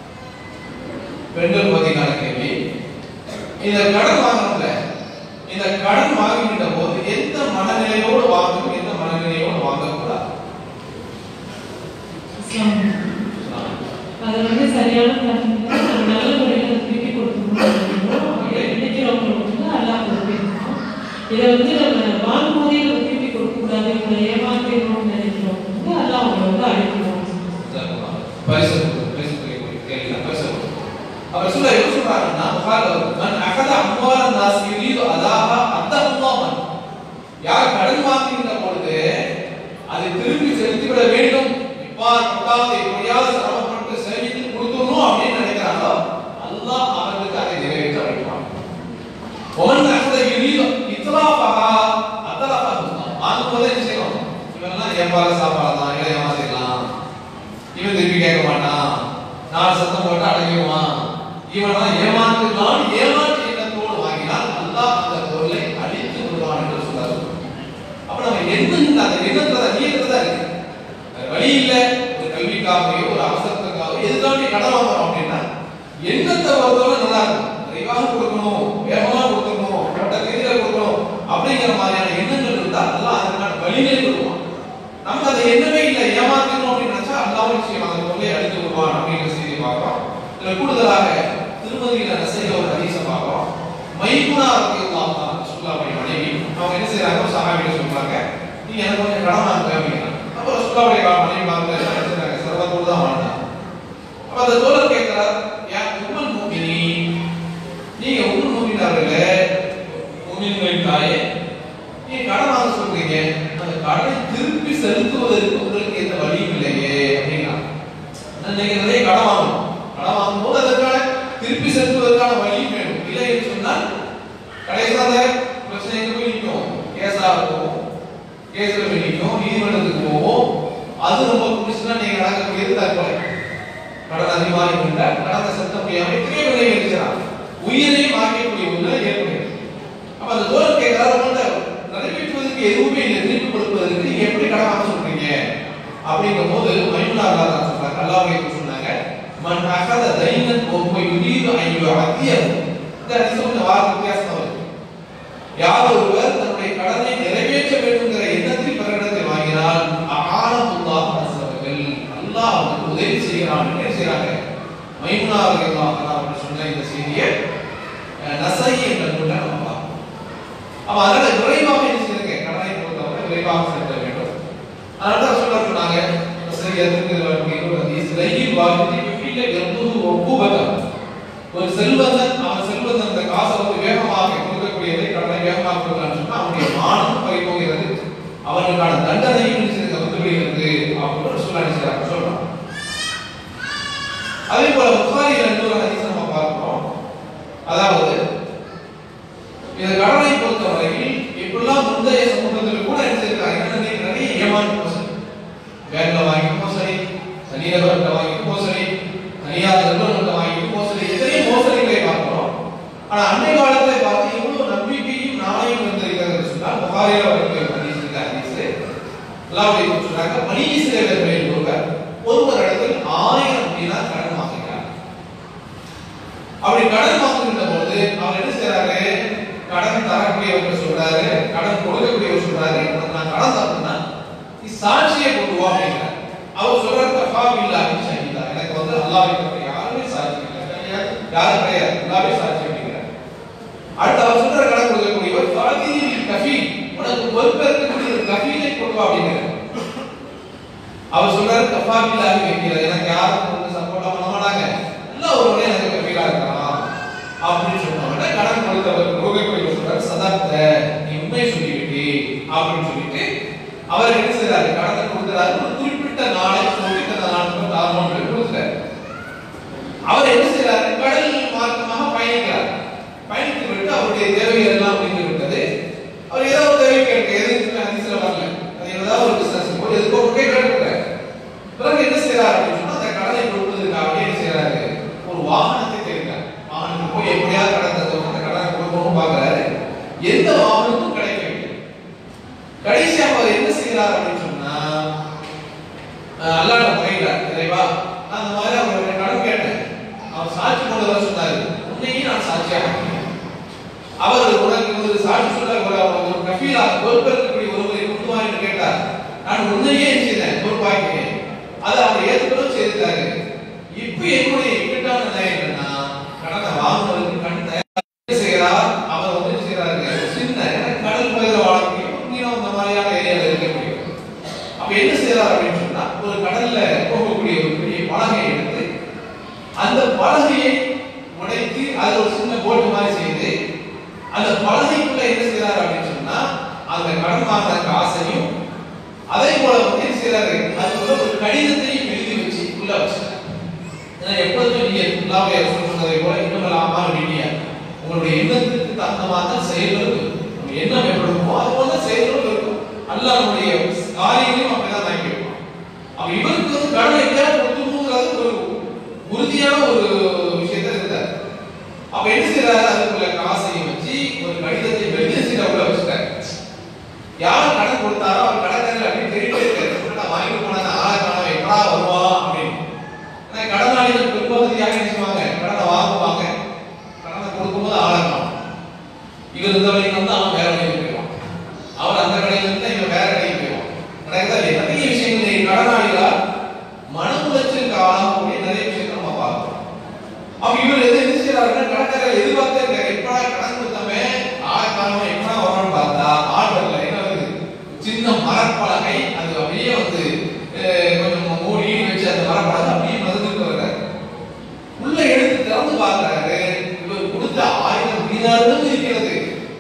பெண்கள் பத்திக்கான கேள்வி இந்த கடன் வாங்கணும்ல இந்த கடன் வாங்குகின்ற போது எந்த மனநிலையோடு வாங்கணும் எந்த மனநிலையோடு வாங்கக்கூடாது இஸ்லாம். அது வந்து சரியான பிரார்த்தனை நம்ம நல்ல முறையில் அதை திருப்பி கொடுக்கணும் அப்படி நினைக்கிறவங்களுக்கு வந்து அல்லாஹ் கொடுக்கணும் இதை வந்து நம்ம வாங்கும்போதே நம்ம திருப்பி கொடுக்கக்கூடாது இவங்களை ஏமாற்றணும்னு நினைக்கிறவங்க வந்து அல்லாஹ் அவங்களை வந்து அழைக்கணும் பரிசு பரிசு கேள்வி பரிசு அவர் சொல்ல என்ன சொல்றாருன்னா புகார் வருது மன் அகத அம்வால நாஸ் யுரீது அதாஹா அத்தஹுல்லாமன் யார் கடன் வாங்குகின்ற பொழுது அதை திருப்பி செலுத்திவிட வேண்டும் இவ்வாறு பட்டாவது எப்படியாவது சிரமப்பட்டு சேமித்து கொடுத்துடணும் அப்படின்னு நினைக்கிறாங்களோ அல்லாஹ் அவர்களுக்கு அதை நிறைவேற்ற வைப்பான் ஒமன் அகத யுரீது இத்ராஃபஹா அத்தலஃபஹா வாங்கும்போதே என்ன செய்யணும் இவெல்லாம் ஏமாற சாப்பாடு தான் இல்லை ஏமாத்திடலாம் இவன் திருப்பி கேட்க மாட்டான் நான் சத்தம் போட்டு அடங்கிடுவான் இவன் ஏமாத்துக்கலாம் ஏமாற்று எண்ணத்தோடு வாங்கினால் அல்லாஹ் அந்த பொருளை அழித்து விடுவான் என்று சொல்றாரு அப்ப நம்ம எண்ணம் அந்த எண்ணத்துல நீக்கிறதா இருக்கு வேற வழி இல்ல ஒரு கல்விக்காகவோ ஒரு அவசரத்துக்காகவோ எதுக்காக கடன் வாங்குறோம் அப்படின்னா எண்ணத்தை பொறுத்தவரை நல்லா இருக்கும் விரைவாக கொடுக்கணும் வேகமா கொடுக்கணும் போட்ட தேதியில கொடுக்கணும் அப்படிங்கிற மாதிரியான எண்ணங்கள் இருந்தா அல்லாஹ் அதற்கான வழிகளை கொடுப்பான் நம்ம அதை எண்ணவே இல்லை ஏமாத்தணும் அப்படின்னு நினைச்சா அல்லாஹ் நிச்சயம் அந்த பொருளை அழித்து விடுவான் அப்படிங்கிற செய்தியை பார்க்கிறோம் இதுல கூடுதலாக திருமதியில நசைக ஒரு ஹதீஸை பார்க்கிறோம் மைமுனா ரலியல்லாஹு அன்ஹா ரசூலுல்லாஹ்வுடைய மனைவி அவங்க என்ன செய்றாங்க ஒரு சஹாபிட்ட சொல்றாங்க நீ எனக்கு கொஞ்சம் கடன் வாங்க அப்படிங்கிறாங்க அப்ப ரசூலுல்லாஹ்வுடைய மனைவி பார்த்து என்ன செய்றாங்க சர்வத்தோடு தான் வாழ்ந்தாங்க அப்ப அந்த தோழர் கேட்கிறார் யா உம்மல் மூமினீன் நீங்க உம்முல் மூமினார்களே மூமின்களின் தாயே நீங்க கடன் வாங்க சொல்றீங்க அந்த கடனை திருப்பி செலுத்துவதற்கு உங்களுக்கு எந்த வழியும் இல்லையே அப்படின்னா நீங்க நிறைய கடன் வாங்கணும் கடன் வாங்கும்போது அதற்கான திருப்பி செலுத்துவதற்கான வழியும் வேணும் இல்லை என்று சொன்னால் கடைசியில் அந்த பிரச்சனை எங்க போய் நிற்கும் கேஸா இருக்கும் கேஸ்ல போய் நிற்கும் நீதிமன்றத்துக்கு போவோம் அது ரொம்ப புடிச்சுன்னா நீங்க நடக்கக்கூடியது தற்கொலை கடன் அதிகமாக இருந்தால் கடனை செலுத்த முடியாம எத்தனையோ விலை இருக்கிறார் உயிரையும் ஆக்கக்கூடிய ஒன்று ஏற்படுகிறது அப்ப அந்த தோழர் கேட்கிறார் உங்கள்ட்ட நிறைவேற்றுவதற்கு எதுவுமே இல்லை திருப்பி கொடுப்பதற்கு நீங்க எப்படி கடன் வாங்க சொல்றீங்க அப்படிங்கும் போது மைமுனா அல்லாஹ் சொல்றாங்க அல்லாஹ் சொன்னாங்க மன் அகத தைனன் ஒவ்வொரு யுரீது ஐயோ அத்தியம் இந்த ஹதீஸ் கொஞ்சம் வார்த்தை வித்தியாசமா இருக்கு யார் ஒருவர் தன்னுடைய கடனை நிறைவேற்ற வேண்டும்ங்கிற எண்ணத்தில் பிறரிடத்தை வாங்கினால் அகாலமுல்லாஹ் அஸ்ஸவஜல் அல்லாஹ் அவனுக்கு உதவி செய்கிறான் என்ன செய்றாங்க மைமுனா ரலியல்லாஹு அன்ஹா அவர்கள் சொன்ன இந்த செய்தியை அஹ், நசை என்ற நூலை நம்ம பார்ப்போம் அப்ப அதனால விரைவாக என்ன செய்யுங்க கடனை பொறுத்தவரை விரைவாக செலுத்த வேண்டும் அதனால தான் சொல்ல சொன்னாங்க சரி அதுக்கு வரக்கூடிய இஸ்ரேல் வாழ்க்கை கீழ எவ்வளவு ஒப்புபதம் ஒரு செல்வந்தன் அவன் செல்வந்தன் அந்த காசை வந்து வேகமாக கொடுக்கக்கூடியதை கடனை வேகமாக கொடுக்கலாம்னு சொன்னா அவனுடைய மானம் பறி போகிறது அவனுக்கான தண்டனையும் நிச்சயத்தை வந்து விடுகிறது அப்படின்னு சொல்ல நினைச்சாங்க சொல்றான் அதே போல புகாரில் இன்னொரு ஹதீஸ் நம்ம பார்க்கிறோம் அதாவது இந்த கடனை பொறுத்தவரையில் இப்பெல்லாம் முந்தைய சமூகத்தில் கூட என்ன செய்யறாங்க என்னன்னா நிறைய ஏமாற்று மோசடி பேங்க்ல வாங்கிட்டு மோசடி தனிநபர்கிட்ட வாங்கிட்டு மோசடி தனியார் நிறுவனங்கள்ட்ட வாங்கிட்டு மோசடி எத்தனையோ மோசடிகளை பார்க்கிறோம் ஆனா அன்னை காலத்துல பார்த்து எவ்வளவு நம்பிக்கையும் நாணயம் இருந்திருக்கிறது சொன்னால் புகாரில வரக்கூடிய ஹதீஸ் இந்த ஹதீஸ் அல்லாஹ்வுடைய தூதர் சொல்றாங்க பனி இஸ்ரவேலர்கள் ஒருவர் ஒருவர் இடத்தில் ஆயிரம் தினார் கடன் வாங்குகிறார் அப்படி கடன் வாங்குகின்ற போது அவர் என்ன செய்யறாரு கடன் தரக்கூடியவர் சொல்றாரு கடன் கொடுக்கக்கூடியவர் சொல்றாரு உனக்கு நான் கடன் தரணும்னா நீ சாட்சியை கொண்டு வா அப்படிங்கிறார் அவர் சொல்றாரு கஃபா பில்லாஹி ஷஹீதா எனக்கு வந்து அல்லாஹ்வை தவிர யாருமே சாட்சி இல்லை யாரும் கிடையாது அல்லாஹ்வே சாட்சி அப்படிங்கிறார் அடுத்து அவர் சொல்ற கடன் கொடுக்கக்கூடியவர் ஃபாதிரில் கஃபீ உனக்கு பொறுப்பேற்கக்கூடிய ஒரு கஃபீலை கொண்டு வா அப்படிங்கிறார் அவர் சொல்றாரு கஃபா பில்லாஹி வைக்கிறார் எனக்கு யாரும் வந்து சப்போர்ட்டா பண்ண மாட்டாங்க எல்லாம் ஒரு முறை எனக்கு கஃபீலா இருக்கலாம் அப்படின்னு சொன்னவங்க கடன் கொடுத்தவர் கொடுக்கக்கூடிய சொல்றாரு சதாப்த நீ உண்மை சொல்லிவிட்டு அப்படின்னு சொல்லிட்டு அவர் என்ன செய்றாரு கடனை கொடுக்கிறாரு ஒரு குறிப்பிட்ட நாளை சொல்லி இந்த நாளுக்கு தாரணும் சொல்லி கொடுக்குறாரு அவர் என்ன செய்றாரு கடல் மார்க்கமாக பயணிக்கிறார் பயணித்து விட்டு அவருடைய தேவைகள் எல்லாம் முடிந்து விட்டது அவர் ஏதோ ஒரு தேவை கேட்க எதுக்கு ஹதீஸ்ல வரல அது ஏதாவது ஒரு பிசினஸ் போய் எதுக்கோ ஒரு கேட்கிறார் பிறகு என்ன செய்றாரு அப்படின்னு சொன்னா அந்த கடனை கொடுப்பதற்காக என்ன செய்றாரு ஒரு வாகனத்தை தேடுறார் வாகனத்துக்கு போய் எப்படியாவது கடன் தந்தவங்க அந்த கடனை கொடுக்கணும்னு பார்க்கறாரு எந்த வாகனமும் கிடைக்கவில்லை கடைசியா அவர் என்ன செய்கிறார் அப்படின்னு சொன்னா அஹ் அல்லாஹ்ட்ட முறையிட்டார் இறைவா நான் அந்த மாதிரி அவருடைய கடன் கேட்டேன் அவர் சாட்சி கொண்டு வர சொன்னாரு உன்னையும் நான் சாட்சியாக ஆக்கினேன். அவர் உனக்கு ஒரு சாட்சி சொல்ல ஒரு ஒரு கஃபீலா பொறுப்பேற்கக்கூடிய ஒருவரை கொண்டு வா என்று கேட்டார் நான் உன்னையே என்ன செய்தேன் பொறுப்பாக்கினேன் அதை அவர் ஏற்றுக்கணும் செய்துட்டாரு இப்ப என்னுடைய இக்கட்டான நிலை என்னன்னா கடனை வாங்குவதற்கு கண் தயார் என்ன செய்கிறார் அவர் வந்து என்ன செய்கிறாரு ஒரு சின்ன எனக்கு கடல் பகுதியில் வாழக்கூடிய மீனம் அந்த மாதிரியான ஏரியாவில் இருக்கக்கூடிய அப்ப என்ன செய்யறார் அப்படின்னு சொன்னா ஒரு கடல்ல போகக்கூடிய ஒரு பெரிய பலகையை எடுத்து அந்த பலகையை உடைத்து அது ஒரு சின்ன போட்டு மாதிரி செய்து அந்த பலகைக்குள்ள என்ன செய்யறாரு அப்படின்னு சொன்னா அந்த கடன் வாங்கின காசையும் அதே போல வந்து என்ன செய்யறாரு அதுக்குள்ள ஒரு கடிதத்தையும் எழுதி வச்சு உள்ள வச்சுட்டாரு ஏன்னா எப்பொழுதுமே நீங்க அல்லாஹ்வுடைய ரசூல் சொன்னதை போல இன்னும் அமல் நீடியா உங்களுடைய எண்ணத்துக்கு தகுந்த மாதிரி தான் செயல்கள் இருக்கும் நம்ம எண்ணம் எப்படி இருக்குமோ அது போல தான் செயல்களும் இருக்கும் அல்லாஹ் நம்முடைய காரியங்களையும் அப்படிதான் தாங்கி வைப்பான் அப்ப இவருக்கு வந்து கடனை எப்படியாவது கொடுத்துருங்கிறது ஒரு உறுதியான ஒரு விஷயத்த இருந்தார் அப்ப என்ன செய்யறாரு அதுக்குள்ள காசையும் வச்சு ஒரு கடிதத்தை வெளியே செய்ய உள்ள வச்சுட்டாரு யார் கடன் கொடுத்தாரோ அவர் கடற்கரை அப்படின்னு தெரியவே இருக்காரு நான் வாங்கி போனா ஆளை காணாம எப்படா வருவான் அப்படின்னு ஆனா கடனாளிகள் பெரும்பகுதியாக என்ன செய்வாங்க கடனை வாங்குவாங்க கடனை கொடுக்கும்போது ஆளை காணும் இவர் இந்த வழிக்கு வந்து அவன் வேற வழிக்கு போயிடுவான் அவர் அந்த கடையில இருந்து இவன் வேற கடைக்கு போயிடுவான் நடக்குதா இல்லையா நிறைய விஷயங்கள் கடனாளிகளா மன உளைச்சலுக்கு ஆளாகக்கூடிய நிறைய விஷயங்கள் நம்ம பார்க்கிறோம் அப்ப இவர் எது என்ன செய்யறாருன்னா கடற்கரை எதிர்பார்த்தே இருக்காரு எப்படா கடன் கொடுத்தமே ஆளை காணாம எப்படா வரணும்னு பார்த்தா ஆள் வரல என்ன வருது சின்ன மரப்பலகை அது அப்படியே வந்து அஹ், கொஞ்சம் மூடி வச்சு அந்த மரப்பலகை அப்படியே மறந்துட்டு வர்றாரு உள்ள எடுத்து திறந்து பார்க்கறாரு இவர் கொடுத்த ஆயிரம் மீனாரும் இருக்கிறது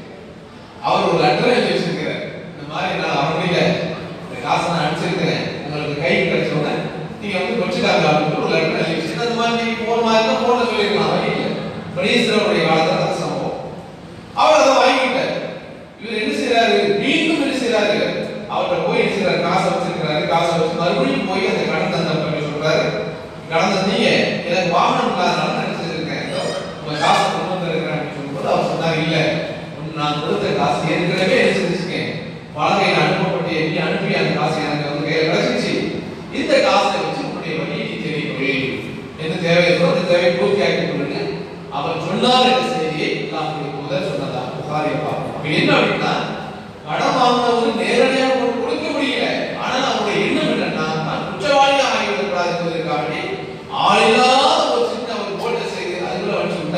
அவர் ஒரு லெட்டர் எழுதி வச்சிருக்கிறார் இந்த மாதிரி நான் அவருடைய இந்த காசை நான் அனுப்பிச்சிருக்கிறேன் உங்களுக்கு கை கிடைச்ச உடனே நீங்க வந்து கொச்சுக்காங்க அப்படின்னு ஒரு லெட்டர் எழுதி வச்சு அந்த மாதிரி நீங்க போன மாதிரி தான் போன சொல்லிருக்கலாம் வழி இல்லை பனீஸ்வரனுடைய காலத்துல அந்த சம்பவம் அவர் அதை வாங்கிட்டார் இவர் என்ன செய்யறாரு மீண்டும் என்ன செய்யறாரு அவர்கிட்ட போய் என்ன செய்யறாரு காசை வச்சிருக்கிறாரு காசை வச்சு மறுபடியும் போய் அந்த கடன் தந்த சொல்றாரு கடன் தந்தீங்க எனக்கு வாகனம் இல்லாதனால நான் என்ன செஞ்சிருக்கேன் இதோ உங்க காசை கொண்டு வந்திருக்கிறேன் அப்படின்னு சொல்லும்போது அவர் சொன்னார் இல்ல உன் நான் கொடுத்த காசு ஏற்கனவே என்ன செஞ்சிருக்கேன் பலகையில் அனுப்பப்பட்டு எண்ணி அனுப்பி அந்த காசு எனக்கு வந்து கையில கிடைச்சிச்சு இந்த காசை வச்சு உன்னுடைய வழியை நீ தெரிவிக்கொள் என்ன தேவை இருக்கோ அந்த தேவையை பூர்த்தி ஆக்கி கொள்ளுங்க அவர் சொன்னார் என்ற செய்தியை அல்லாஹ்வுடைய தூதர் சொன்னதா புகாரியை பார்ப்போம் அப்ப என்ன அப்படின்னா கடன் வாங்கினவர் நேரடியாக கொண்டு கொடுக்க முடியல ஆனா அவருடைய எண்ணம் என்னன்னா நான் குற்றவாளியாக ஆகிவிடக்கூடாது என்பதற்காக வேண்டி ஆளில்லாத ஒரு சின்ன ஒரு போட்டை செய்து அதுக்குள்ள வச்சு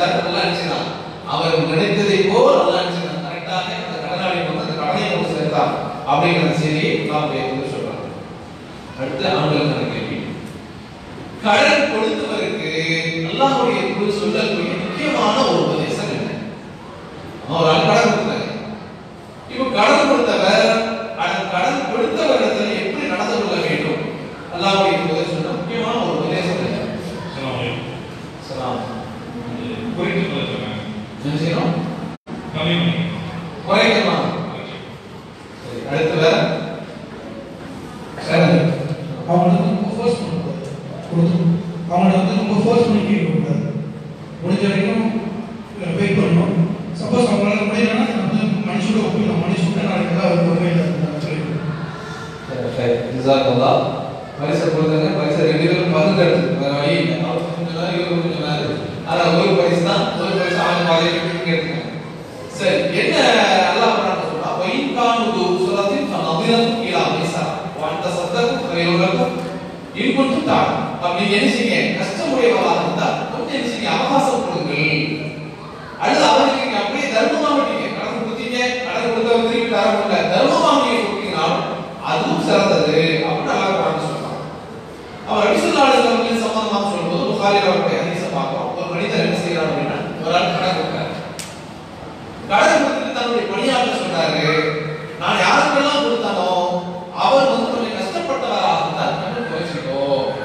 அடுத்து ஆண்களுக்கான கேள்வி கடன் கொடுத்தவருக்கு அல்லாஹ்வுடைய குரு சொல்லக்கூடிய முக்கியமான ஒரு உபதேசம் என்ன அவன் ஒரு ஆள் கடன் கொடுத்தாங்க இப்போ கடன் கொடுத்தவர் அந்த கடன் கொடுத்தவரிடத்துல எப்படி நடந்து கொள்ள வேண்டும் அல்லாஹ்வுடைய தூதர் சொன்ன முக்கியமான ஒரு உபதேசம் என்ன அஸ்ஸலாமு அலைக்கும். சலாம் இது குறித்து சொல்லுங்க. என்ன செய்யணும் கம்மி பண்ணி. குறைக்கலாம் சரி அடுத்து வேற வேற அவங்கள வந்து ரொம்ப ஃபோர்ஸ் பண்ணக்கூடாது கொடுத்து அவங்கள வந்து ரொம்ப ஃபோர்ஸ் பண்ணி கேட்கக்கூடாது முடிஞ்ச வரைக்கும் வெயிட் பண்ணணும் சப்போஸ் அவங்களால முடியலன்னா வந்து மனுஷோட ஒப்பிடலாம் மனுஷோட நாளைக்கு ஏதாவது ஒரு வகையில் சொல்லிடுவோம் ஜிசாக்கல்லா பரிசை கொடுத்தாங்க பரிசை ரெண்டு பேரும் பகிர்ந்து எடுத்து வேற வழி இல்லை அவர் கொஞ்சம் நேரம் இவர் கொஞ்சம் நேரம் ஆனா ஒரு பரிசு தான் ஒரு பரிசு அவங்க பாதையை எடுத்துக்காங்க சரி என்ன அல்லாஹ் பண்ணான்னு சொன்னா வயின் கானுது சுரத்தின் நதிரம் கீழா மைசா வாழ்ந்த சத்தக்கும் கரையோரக்கும் இன்புட்டும் தான் அப்படி என்ன செய்யுங்க கஷ்டமுடையவர்களாக இருந்தா கொஞ்சம் என்ன செய்யுங்க அவகாசம் கொடுங்கள் அடுத்து அவருக்கு நீங்க அப்படியே தர்மமா மாட்டீங்க கடன் கொடுத்தீங்க கடன் கொடுத்தவர் திருப்பி தர முடியல தர்மமா நீங்க கொடுத்தீங்கனாலும் அதுவும் சிறந்தது அப்படின்னு நல்லா குரான் சொல்றான் அவர் அடிசுல்லாத அவர்களின் சம்பந்தமாக சொல்லும்போது புகாரில் அவருடைய ஹதீஸை பார்க்கிறோம் ஒரு மனிதர் என்ன செய்யறார் அப்படின்னா ஒரு ஆள் கடன் கொடுக்குறாரு கடன் கொடுத்துட்டு தன்னுடைய பணியாளர் சொன்னாரு நான் யாருக்கெல்லாம் கொடுத்தானோ அவர் வந்து கொஞ்சம் கஷ்டப்பட்டவராக இருந்தால் கடன் குறைச்சிக்கோ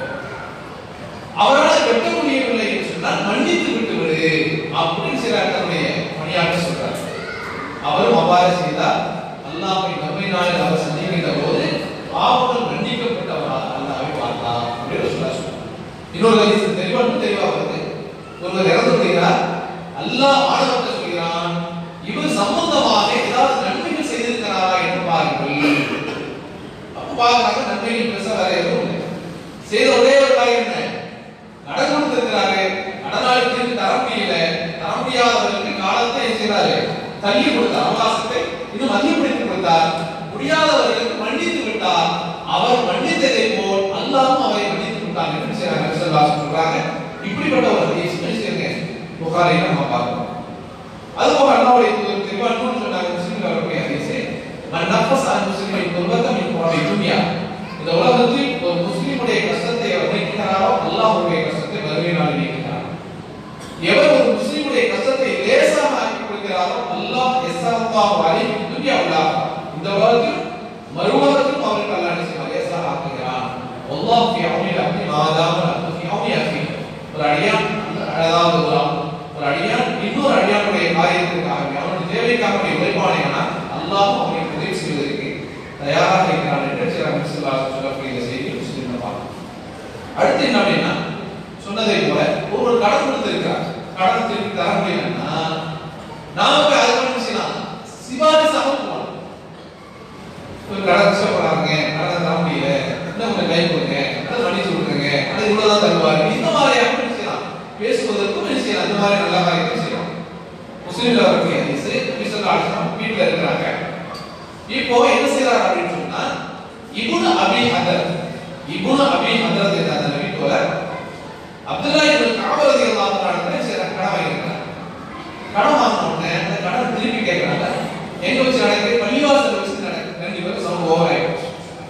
அவரால் கட்ட முடியவில்லை என்று சொன்னால் மன்னித்து விட்டு விடு அப்படின்னு சில தன்னுடைய பணியாளர் சொல்றார் அவரும் அவ்வாறு செய்தார் அல்லாஹ்வை நம்மை நாளில் அவர் சந்திக்கின்ற போது பாவங்கள் மன்னிக்கப்பட்டவராக அல்லாஹ்வை பார்த்தார் அப்படின்னு சொல்ல இன்னொரு ஹதீஸ் தெளிவா இன்னும் தெளிவா வருது ஒருவர் இறந்து விடுகிறார் அல்லாஹ் ஆடவர்கிட்ட சொல்கிறான் இவர் சம்பந்தமாக ஏதாவது நன்மைகள் செய்திருக்கிறாரா என்று பாருங்கள் அப்ப பாக்குறாங்க நன்மைகள் பெருசா வேற எதுவும் இல்லை செய்த ஒரே ஒரு காரியம் என்ன கடன் கொடுத்திருக்கிறாரு கடனாளி திருப்பி தர முடியல தர முடியாதவர்களுக்கு காலத்தை என்ன செய்றாரு தள்ளி கொடுத்தார் அவகாசத்தை இன்னும் அதிகப்படுத்தி கொடுத்தார் முடியாதவர்களுக்கு மன்னித்து விட்டார் அவர் மன்னித்ததை போல் அல்லாஹ்வும் அவரை மன்னித்து விட்டார் என்று செய்றாங்க ரசூலுல்லாஹ் சொல்றாங்க இப்படிப்பட்ட ஒரு ஹதீஸ் என்ன செய்யுங்க புகாரில நம்ம பார்க்கிறோம் அதுபோக அல்லாவுடைய தூதர் திருவாரூர் சொன்னாங்க முஸ்லிம்ல வரக்கூடிய ஹதீஸ் மன் நஃபஸ் அன் முஸ்லிமை குர்பத்த மின் குரபி துன்யா இந்த உலகத்தில் ஒரு முஸ்லிமுடைய கஷ்டத்தை அவர் நீக்கிறாரோ அல்லாஹ்வுடைய கஷ்டத்தை மறுமை நாள் நீக்கிறார் எவர் ஒரு முஸ்லிமுடைய கஷ்டத்தை லேசாக ஆக்கி கொடுக்கிறாரோ அல்லாஹ் எஸ்ஸல்லாஹு அலைஹி துன்யா உலகம் இந்த உலகத்தில் மறு உலகத்திலும் அவருக்கு அல்லாஹ் என்ன செய்வார் லேசாக ஆக்குகிறான் அல்லாஹ் ஃபி அவுனி அப்தி மாதாம அப்து ஃபி அவுனி அஃபி ஒரு அடியான் அதாவது ஒரு ஒரு அடியான் இன்னொரு அடியானுடைய காரியத்திற்காக அவனுடைய தேவைக்காக அவனுடைய உழைப்பானையானா அல்லாஹ் அவனுக்கு உதவி செய்வதற்கு தயாராக இருக்கிறான் என்று சில முஸ்லிம் சொல்லக்கூடிய செய்தி முஸ்லிம் பார்க்கணும் அடுத்து என்ன அப்படின்னா சொன்னதை போல ஒருவர் கடன் கொடுத்திருக்கிறார் கடன் திருப்பி தர முடியலன்னா நாம போய் அது பண்ணி செய்யலாம் சிபாரிசாக போகலாம் ஒரு கடன் கஷ்டப்படுறாங்க கடன் தர முடியல இன்னும் கொஞ்சம் கை கொடுங்க அதை மன்னிச்சு விட்டுருங்க அது இவ்வளவுதான் தருவாரு இந்த மாதிரி எப்படி செய்யலாம் பேசுவதற்கும் என்ன செய்யலாம் அந்த மாதிரி நல்ல காரியத்தை செய்யலாம் முஸ்லீம்ல வரக்கூடிய ஹதீஸ் நபிசல்லாஹு வீட்டுல இருக்கிறாங்க இப்போ என்ன செய்யறாரு அப்படின்னு சொன்னா இப்னு அபி ஹதர் இப்னு அபி ஹதர் என்ற அந்த நபித்தோல அப்துல்லா இப்னு கஅப் ரலியல்லாஹு அன்ஹு என்ன செய்யறாங்க கடன் வாங்கிக்கிறாங்க கடன் வாங்கின உடனே அந்த கடன் திருப்பி கேட்கறாங்க எங்க வச்சு நடக்குது பள்ளிவாசல் வச்சு நடக்குது ரெண்டு பேரும் சமம் ஓவர் ஆயிடுச்சு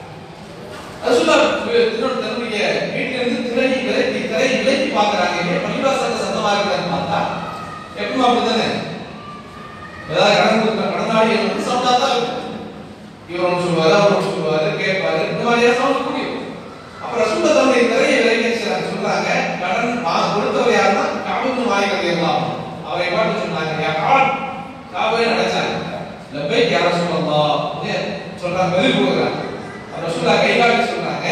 ரசூலா திரு- தன்னுடைய வீட்டில இருந்து திரை விலக்கி திரை விலக்கி பாக்குறாங்க இங்க பள்ளிவாசல் சத்தமா இருக்குதான்னு பார்த்தா எப்பவும் அப்படித்தானே ஏதாவது கடன் கொடுத்த கடனாளிகள் வந்து சவுண்டா தான் இருக்கும் இவர் ஒன்று சொல்லுவாரு அவர் ஒன்று சொல்லுவாரு கேட்பாரு இந்த மாதிரியா சவுண்ட் முடியும் அப்புறம் ரசூலா தன்னுடைய திரையை விலக்கி வச்சுறாங்க சொல்றாங்க கடன் வா- கொடுத்தவர் யாருன்னா காபத்து வாய்க்கிறது எல்லாம் அவரை பாட்டு சொன்னாங்க யா கான் காபை நினைச்சாங்க லப்பை யார சொல்லலாம் சொல்றாங்க பதில் கொடுக்குறாங்க அவர் ரசூலா கை காட்டி சொல்றாங்க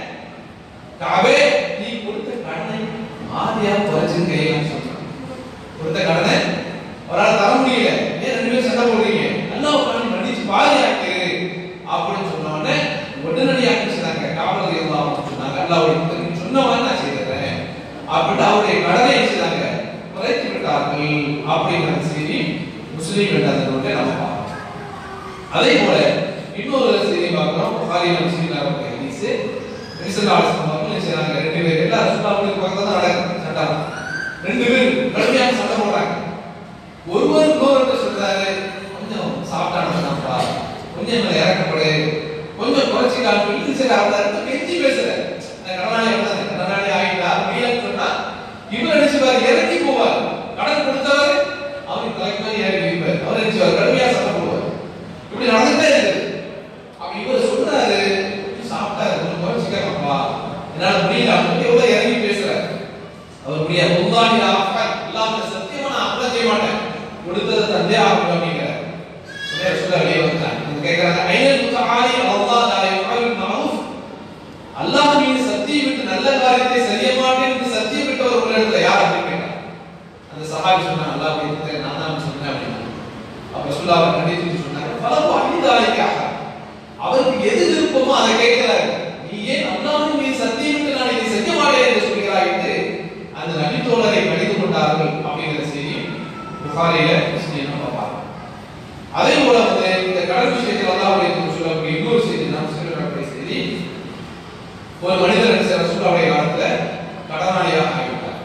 காபே நீ கொடுத்த கடனை மாதிரியா குறைச்சு கையிலாம் சொல்றாங்க கொடுத்த கடனை அவரால் தர முடியல ஏன் ரெண்டு பேரும் சண்டை போடுறீங்க அல்லாஹ் உட்காந்து மன்னிச்சு பாதியாக்கு அப்படின்னு சொன்ன உடனே உடனடியாக சொன்னாங்க காவல் இருந்தாலும் சொன்னாங்க அல்லாஹ் நீ சொன்ன மாதிரி நான் செய்தேன் அப்படின்னு அவருடைய கடனை என்ன செய்தாங்க குறைத்து விட்டார்கள் அப்படிங்கிற செய்தி முஸ்லீம் என்ற அந்த நோட்டை நம்ம பார்க்கிறோம் அதே போல இன்னொரு செய்தி பார்க்கிறோம் புகாரி முஸ்லீம் அவருடைய ஹதீஸ் ரிசலால் சம்பவம் என்ன செய்றாங்க ரெண்டு பேர் எல்லா ரசூலுல்லாஹ்வுக்கு பக்கத்துல தான் நடக்குது சட்டம் ரெண்டு பேர் கடுமையான சண்டை போடுறாங்க ஒருவர் இன்னொருத்தர் சொல்றாரு கொஞ்சம் சாப்பிட்டானப்பா கொஞ்சம் மேல இறக்கப்படு கொஞ்சம் குறைச்சி கால் சொல்லி சரி அவரை கெஞ்சி பேச இல்லப்பா என்னால முடியல அப்படின்னு எவ்வளவு இறங்கி பேசுறாரு அவர் முடியாது உல்லாஹி ஆஃபா அல்லாஹ் சத்தியமா நான் அப்படி செய்ய மாட்டேன் கொடுத்ததை தந்தே ஆகணும் அப்படிங்கிறார் உடனே ரசூலுல்லாஹ் வெளியே வந்தாங்க அவங்க கேட்கறாங்க ஐனல் முத்தஆலி அல்லாஹ் லா யஃஅல் மஅரூஃப் அல்லாஹ் மீது சத்தியம் விட்டு நல்ல காரியத்தை செய்ய மாட்டேன் என்று சத்தியம் விட்டவர் உள்ள இடத்துல யார் அப்படின்னு கேட்டார் அந்த சஹாபி சொன்னாங்க அல்லாஹ் கொடுத்ததை நான் தான் சொன்னேன் அப்படின்னா அப்ப ரசூலுல்லாஹ் அவர் கண்டித்து சொன்னாங்க பலவு அழிதாலிக்காக அவருக்கு எது விருப்பமோ அதை கேட்கிறாரு நீ ஏன் அல்லாஹ்வின் மீது சத்தியம் விட்டு நான் இதை செய்ய மாட்டேன் என்று சொல்கிறாய் என்று அந்த நபித்தோழரை கடிந்து கொண்டார்கள் அப்படிங்கிற செய்தி புகாரில முஸ்லீம் நம்ம பார்க்கிறோம் அதே போல வந்து இந்த கடன் விஷயத்தில் அல்லாஹ்வுடைய தூதர் சொல்லக்கூடிய இன்னொரு செய்தி நாம் சொல்லக்கூடிய செய்தி ஒரு மனிதர் என்ன செய்யறார் ரசூலுல்லாஹ்வுடைய காலத்துல கடனாளியாக ஆகிவிட்டார்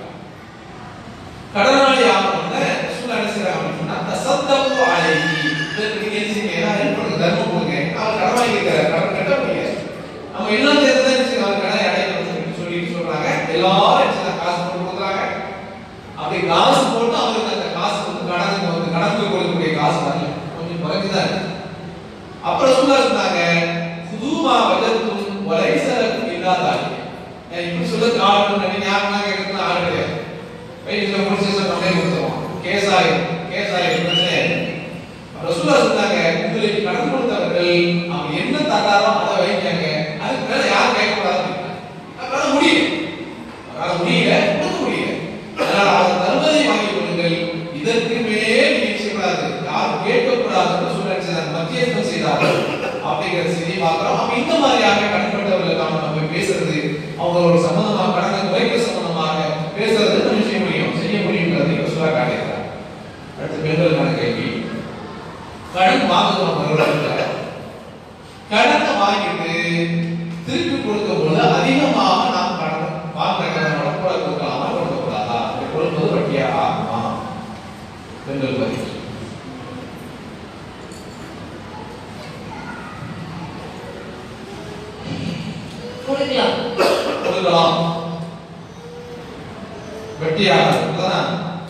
கடனாளி ஆகணும்னா ரசூலுல்லாஹ் என்ன செய்யறாங்க அப்படின்னு சொன்னா தசத்தப்பு அலைஹி இதற்கு நீங்க என்ன செய்யுங்க ஏதாவது ஹெல்ப் பண்ணுங்க தர்மம் கொடுங்க அவர் கடன் வாங்கிக்கிறார் கடன் கட்ட முடியாது நம்ம எல்லாம் சேர்ந்து தான் என்ன செய்யணும் அவர் கடனை அடைக்கணும் அப்படின்னு சொல்லிட்டு சொல்றாங்க எல்லாரும் என்ன செய்யறாங்க காசு போட்டு கொடுக்குறாங்க அப்படி காசு போட்டு அவருக்கு அந்த காசு வந்து கடனுக்கு வந்து கடனுக்கு கொடுக்கக்கூடிய காசு வரல கொஞ்சம் குறைஞ்சுதான் இருக்கு அப்புறம் சொல்ல சொன்னாங்க புதுமா வஜத்தும் வலைசலக்கும் இல்லாதாங்க இப்படி சொல்ல காரணம் நினைக்க யாருன்னா கேட்கறது ஆள் கிடையாது வயிற்றுல முடிச்சு கம்ப்ளைண்ட் கொடுத்துருவோம் கேஸ் ஆயிரும் கேஸ் ஆயிரும் பிரச்சனை ஆயிரும் ரசூலா சொன்னாங்க உங்களுக்கு கடன் கொடுத்தவர்கள் அவங்க என்ன தராரோ அதை வைக்காங்க அதுக்கு மேல யாரும் கேட்கக்கூடாது அப்படின்னாங்க. அதனால முடியல அதனால முடியல கொடுக்க முடியல அதனால அவர் தருவதை வாங்கிக் கொள்ளுங்கள் இதற்கு மேல் நீங்க செய்யக்கூடாது யாரும் கேட்கக்கூடாதுன்னு சொல்ல மத்தியஸ்தம் செய்தார்கள் அப்படிங்கிற செய்தி பார்க்கிறோம் அப்ப இந்த மாதிரியாக கடன்பட்டவர்கள் நாம நம்ம பேசுறது அவங்களோட சம்பந்தமாக கடனை குறைக்க சம்பந்தமாக பேசுறது நம்ம செய்ய முடியும் செய்ய முடியுங்கிறது ரசூலா காட்டியிருக்கிறார் அடுத்து பெண்களுக்கான கேள்வி கடன் வாங்குறோம் மறுபடியும் கடனை வாங்கிட்டு திருப்பி கொடுக்கும் போது அதிகமாக நாம் கடன் வாங்குற கடனோட கூட கொடுக்கலாமா கொடுக்கக்கூடாதா அப்படி கொடுப்பது வட்டியா ஆகுமா பெண்கள் பதில் கொடுக்கலாம் கொடுக்கலாம் வெட்டியாக இருக்குதானா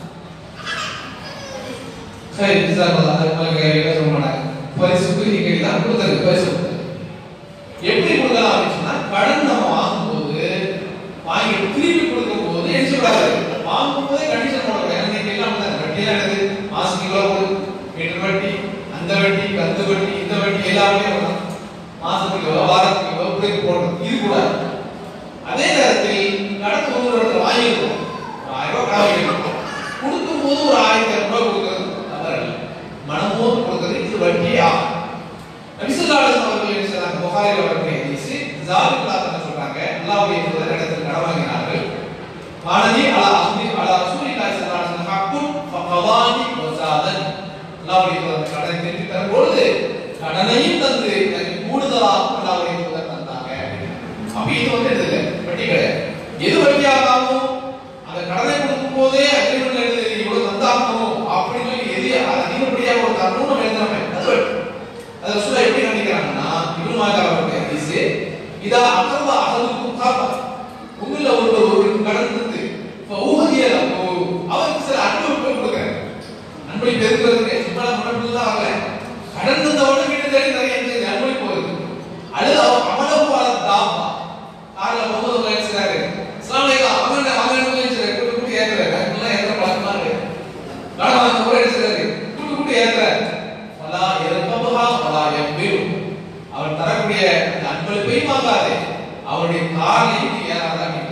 சரி சார் உங்களுக்கு சொல்ல மாட்டாங்க பரிசுக்கு நீங்க தான் கொடுத்தது பரிசு கொடுத்தது. எப்படி கொடுக்கலாம் அப்படின்னு சொன்னா கடன் நம்ம வாங்கும்போது வாங்கி திருப்பி கொடுக்கும் போது என்ன சொல்றாரு வாங்கும் போதே கண்டிஷன் போடக்கூடாது எனக்கு எல்லாம் அப்படிதான் வட்டியா எடுத்து மாசத்துக்கு இவ்வளவு கொடு மீட்டர் வட்டி அந்த வட்டி கந்து வட்டி இந்த வட்டி எல்லாமே வரலாம் மாசத்துக்கு எவ்வளவு வாரத்துக்கு எவ்வளவு கொடுக்க போடணும் இது கூடாது அதே நேரத்தில் கடன் ஒரு இடத்துல வாங்கிருக்கோம் ஒரு ஆயிரம் ரூபாய் கடன் வாங்கிருக்கோம் கொடுக்கும் போது ஒரு ஆயிரத்தி ஐநூறு ரூபாய் கொடுக்கறது தவறு இல்லை மனமோடு கொடுக்கறது இது வட்டி ஆகும் நபிசுல்லாஹு அவர்கள் என்ன செய்றாங்க புகாரில் வரக்கூடிய ஹதீஸ் ஜாலிகுல்லாஹ் என்ன சொல்றாங்க அல்லாஹ்வுடைய தூதர் இடத்தில் கடன் வாங்கினார்கள் வானதி அலா அஹ்தி அலா ரசூலில்லாஹி ஸல்லல்லாஹு அலைஹி வஸல்லம் ஹக்குன் ஃபகவானி வஸாதன் அல்லாஹ்வுடைய தூதர் கடனை திருப்பி தரும் பொழுது கடனையும் தந்து எனக்கு கூடுதலாக அல்லாஹ்வுடைய தூதர் தந்தாங்க அப்ப இது வந்து இது இல்லை வட்டி கிடையாது எது வட்டியாகாமோ அந்த கடனை கொடுக்கும் போதே அக்ரிமெண்ட் எழுதி இவ்வளவு தந்தாகணும் அப்படின்னு சொல்லி எது அதிகப்படியாக ஒரு தரணும் நம்ம எழுதுறோமே அது வட்டி அது ரசூலா எப்படி கண்டிக்கிறாங்கன்னா இப்னு மாஜா அவருடைய ஹதீஸ் இதா அகர்வ அஹதுக்கும் காபா உங்கள ஒரு ஒரு கடன் இருந்து ஃபௌஹதிய லஹு அவருக்கு சில அன்பளிப்பு கொடுக்குறாரு அன்பளிப்பு இருக்கிறதுக்கு சும்மா முன்னாடி தான் வரல கடன் இருந்தவன வீட்டு தேடி நிறைய இருந்துச்சு அன்பளிப்பு வருது அல்லது அவன் அமலப்பு வள தாப்பா கார்ல போகும்போது ஒரு நினைச்சாரு இஸ்லாமிய அவங்க அவங்க நினைச்சாரு கூட்டு கூட்டி ஏத்துறாரு அதெல்லாம் ஏத்துற பழக்கமா இருக்கு கடன் வாங்க கூட நினைச்சாரு கூட்டு கூட்டி ஏத்துறாரு வலா எருக்கபுஹா வலா யம்பிரு அவன் தரக்கூடிய அந்த அன்பளிப்பையும் வாங்காதே அவனுடைய காலையும் நீ ஏறாத அப்படின்றாங்க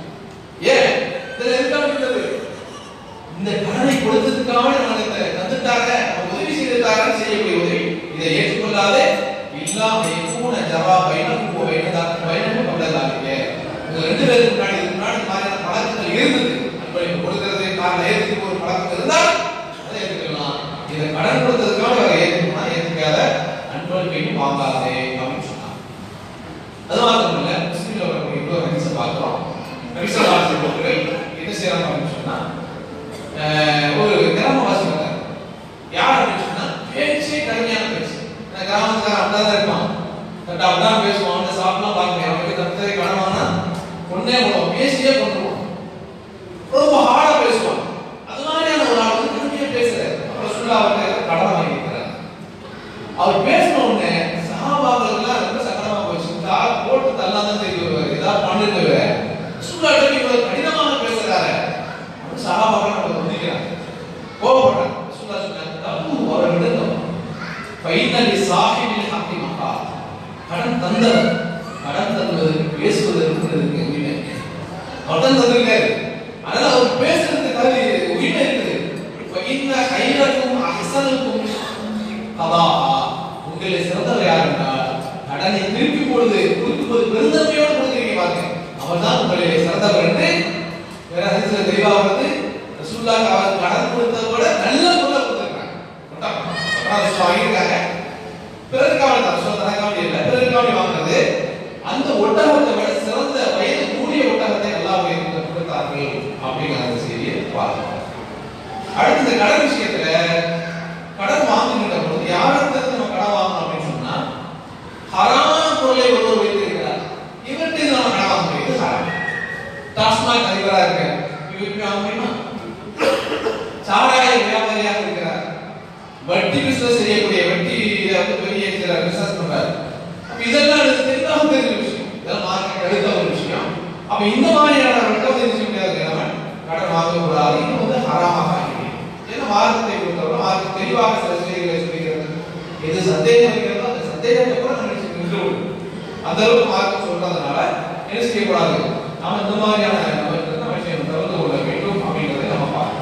ஏன் இதுல இருக்க அப்படின்றது இந்த கடனை கொடுத்ததுக்காக நான் இந்த தந்துட்டாங்க அவங்க உதவி செய்திருக்காங்கன்னு செய்யக்கூடிய உதவி இதை ஏற்றுக்கொள்ளாதே இல்லாம எப்பூன ஜவா பைனக்கும் பைனதாக பைனக்கும் கொண்டதாங்க உங்க ரெண்டு பேருக்கு முன்னாடி இதுக்கு முன்னாடி இந்த மாதிரியான பழக்கங்கள் இருந்தது அன்பளிப்பு கொடுக்கறது காரணம் ஏற்றுக்கு ஒரு பழக்கம் இருந்தால் அதை ஏற்றுக்கலாம் இதை கடன் கொடுத்ததுக்காக அவரை ஏற்றுக்கணும் ஏற்றுக்காத அன்பளிப்பையும் வாங்காதே அப்படின்னு சொன்னாங்க அது மாத்திரம் இல்ல முஸ்லீம்ல வரக்கூடிய இன்னொரு ஹதீஸை பார்க்கிறோம் நபிசல்லாஹு அவர்கள் என்ன செய்யறாங்க அப்படின்னு சொன்னா அஹ், ஒரு கிராமவாசி வந்தார் யார் அப்படின்னு சொன்னா பேச்சே கடுமையான பேச்சு இந்த கிராமத்துக்காரன் அப்படிதான் இருப்பான் கரெக்டா அப்படிதான் பேசுவான் அவனை சாப்பிடலாம் பார்க்க முடியும் அவனுக்கு தப்பித்ததை கடன் வாங்கினா கொன்னே போடுவான் பேசியே கொண்டுருவான் ரொம்ப ஹார்டா பேசுவான் அது மாதிரியான ஒரு ஆள் வந்து கடுமையா பேசுறாரு அப்புறம் சொல்ல அவருக்கு கடன் வாங்கிக்கிறார் அவர் பேசின உடனே சகாபாக்கள் எல்லாம் ரொம்ப சங்கடமா போச்சு இந்த ஆள் போட்டு தள்ளாதான் தெரிய வருவாரு ஏதாவது பண்ணுங்க ரசூலுல்லாஹ் இவ்வளவு கடினமாக பேசுறாரு அப்படின்னு சஹாபாக்கள் நம்ம வந்துக்கிறாங்க கோபப்படுறாங்க ரசூலுல்லாஹ் சொன்னாங்க தப்பு அவரை விடுங்க ஃபைனலி சாஹிபில் ஹக்கி மக்கா கடன் தந்தவர் கடன் தந்துவதற்கு பேசுவதற்கு இருக்கு உரிமை கடன் தந்திருக்காரு அதனால அவர் பேசுறதுக்கு தகுதி உரிமை இருக்குது ஃபைன்ன கைரக்கும் அஹ்சனுக்கும் கதா உங்களை சிறந்தவர் யார் என்றால் கடனை திருப்பி கொடுத்து கொடுக்கும்போது பெருந்தன்மையோடு கொடுக்குறீங்க பாருங்க அவர் தான் உங்களை சிறந்தவர் என்று வேற ஹதீஸ்ல தெளிவா வருது ரசூலுல்லாஹ் அவர் கடன் கொடுத்ததை விட நல்ல பொருளை கொடுத்துருக்காங்க வாங்கியிருக்காங்க பிறருக்காவணி தான் ரசூல் தனக்காவணி இல்லை பிறருக்காவணி வாங்கினது அந்த ஒட்டகத்தை விட சிறந்த வயது கூடிய ஒட்டகத்தை அல்லாஹ் கொடுத்தார்கள் அப்படிங்கிற அந்த செய்தியை பார்க்கிறோம் அடுத்து இந்த கடன் விஷயத்துல கடன் வாங்குகின்ற பொழுது யாரிடத்துல நம்ம கடன் வாங்கணும் அப்படின்னு சொன்னா ஹராமான பொருளை ஒருவர் வைத்திருக்கிறார் இவர்கிட்ட நம்ம கடன் வாங்க முடியுது ஹராம் டாஸ்மாக் அதிபரா இருக்க இவருக்கு வாங்க முடியுமா சாராய வியாபாரியாக இருக்கிறார் வட்டி பிசினஸ் செய்யக்கூடிய வட்டி வந்து பெரிய சில பிசினஸ் பண்றாரு அப்ப இதெல்லாம் எனக்கு தெரியாம தெரிஞ்ச விஷயம் இதெல்லாம் மார்க்கெட் எடுத்த ஒரு விஷயம் அப்ப இந்த மாதிரியானவர்கிட்ட வந்து என்ன செய்ய முடியாது நம்ம கடன் வாங்கக்கூடாது இது வந்து ஹராமாக ஆகிவிடும் ஏன்னா மார்க்கத்தை பொறுத்தவரை மார்க்கம் தெளிவாக சில செய்திகளை சொல்லிக்கிறது எது சந்தேகம் இருக்கிறதோ அந்த சந்தேகத்தை கூட நம்ம நின்று விடும் அந்த அளவுக்கு மார்க்கம் சொல்றதுனால என்ன செய்யக்கூடாது நாம இந்த மாதிரியான நபர்கள் நம்ம விஷயம் தவிர்த்து கொள்ள வேண்டும் அப்படிங்கிறதை நம்ம பார்க்கணும்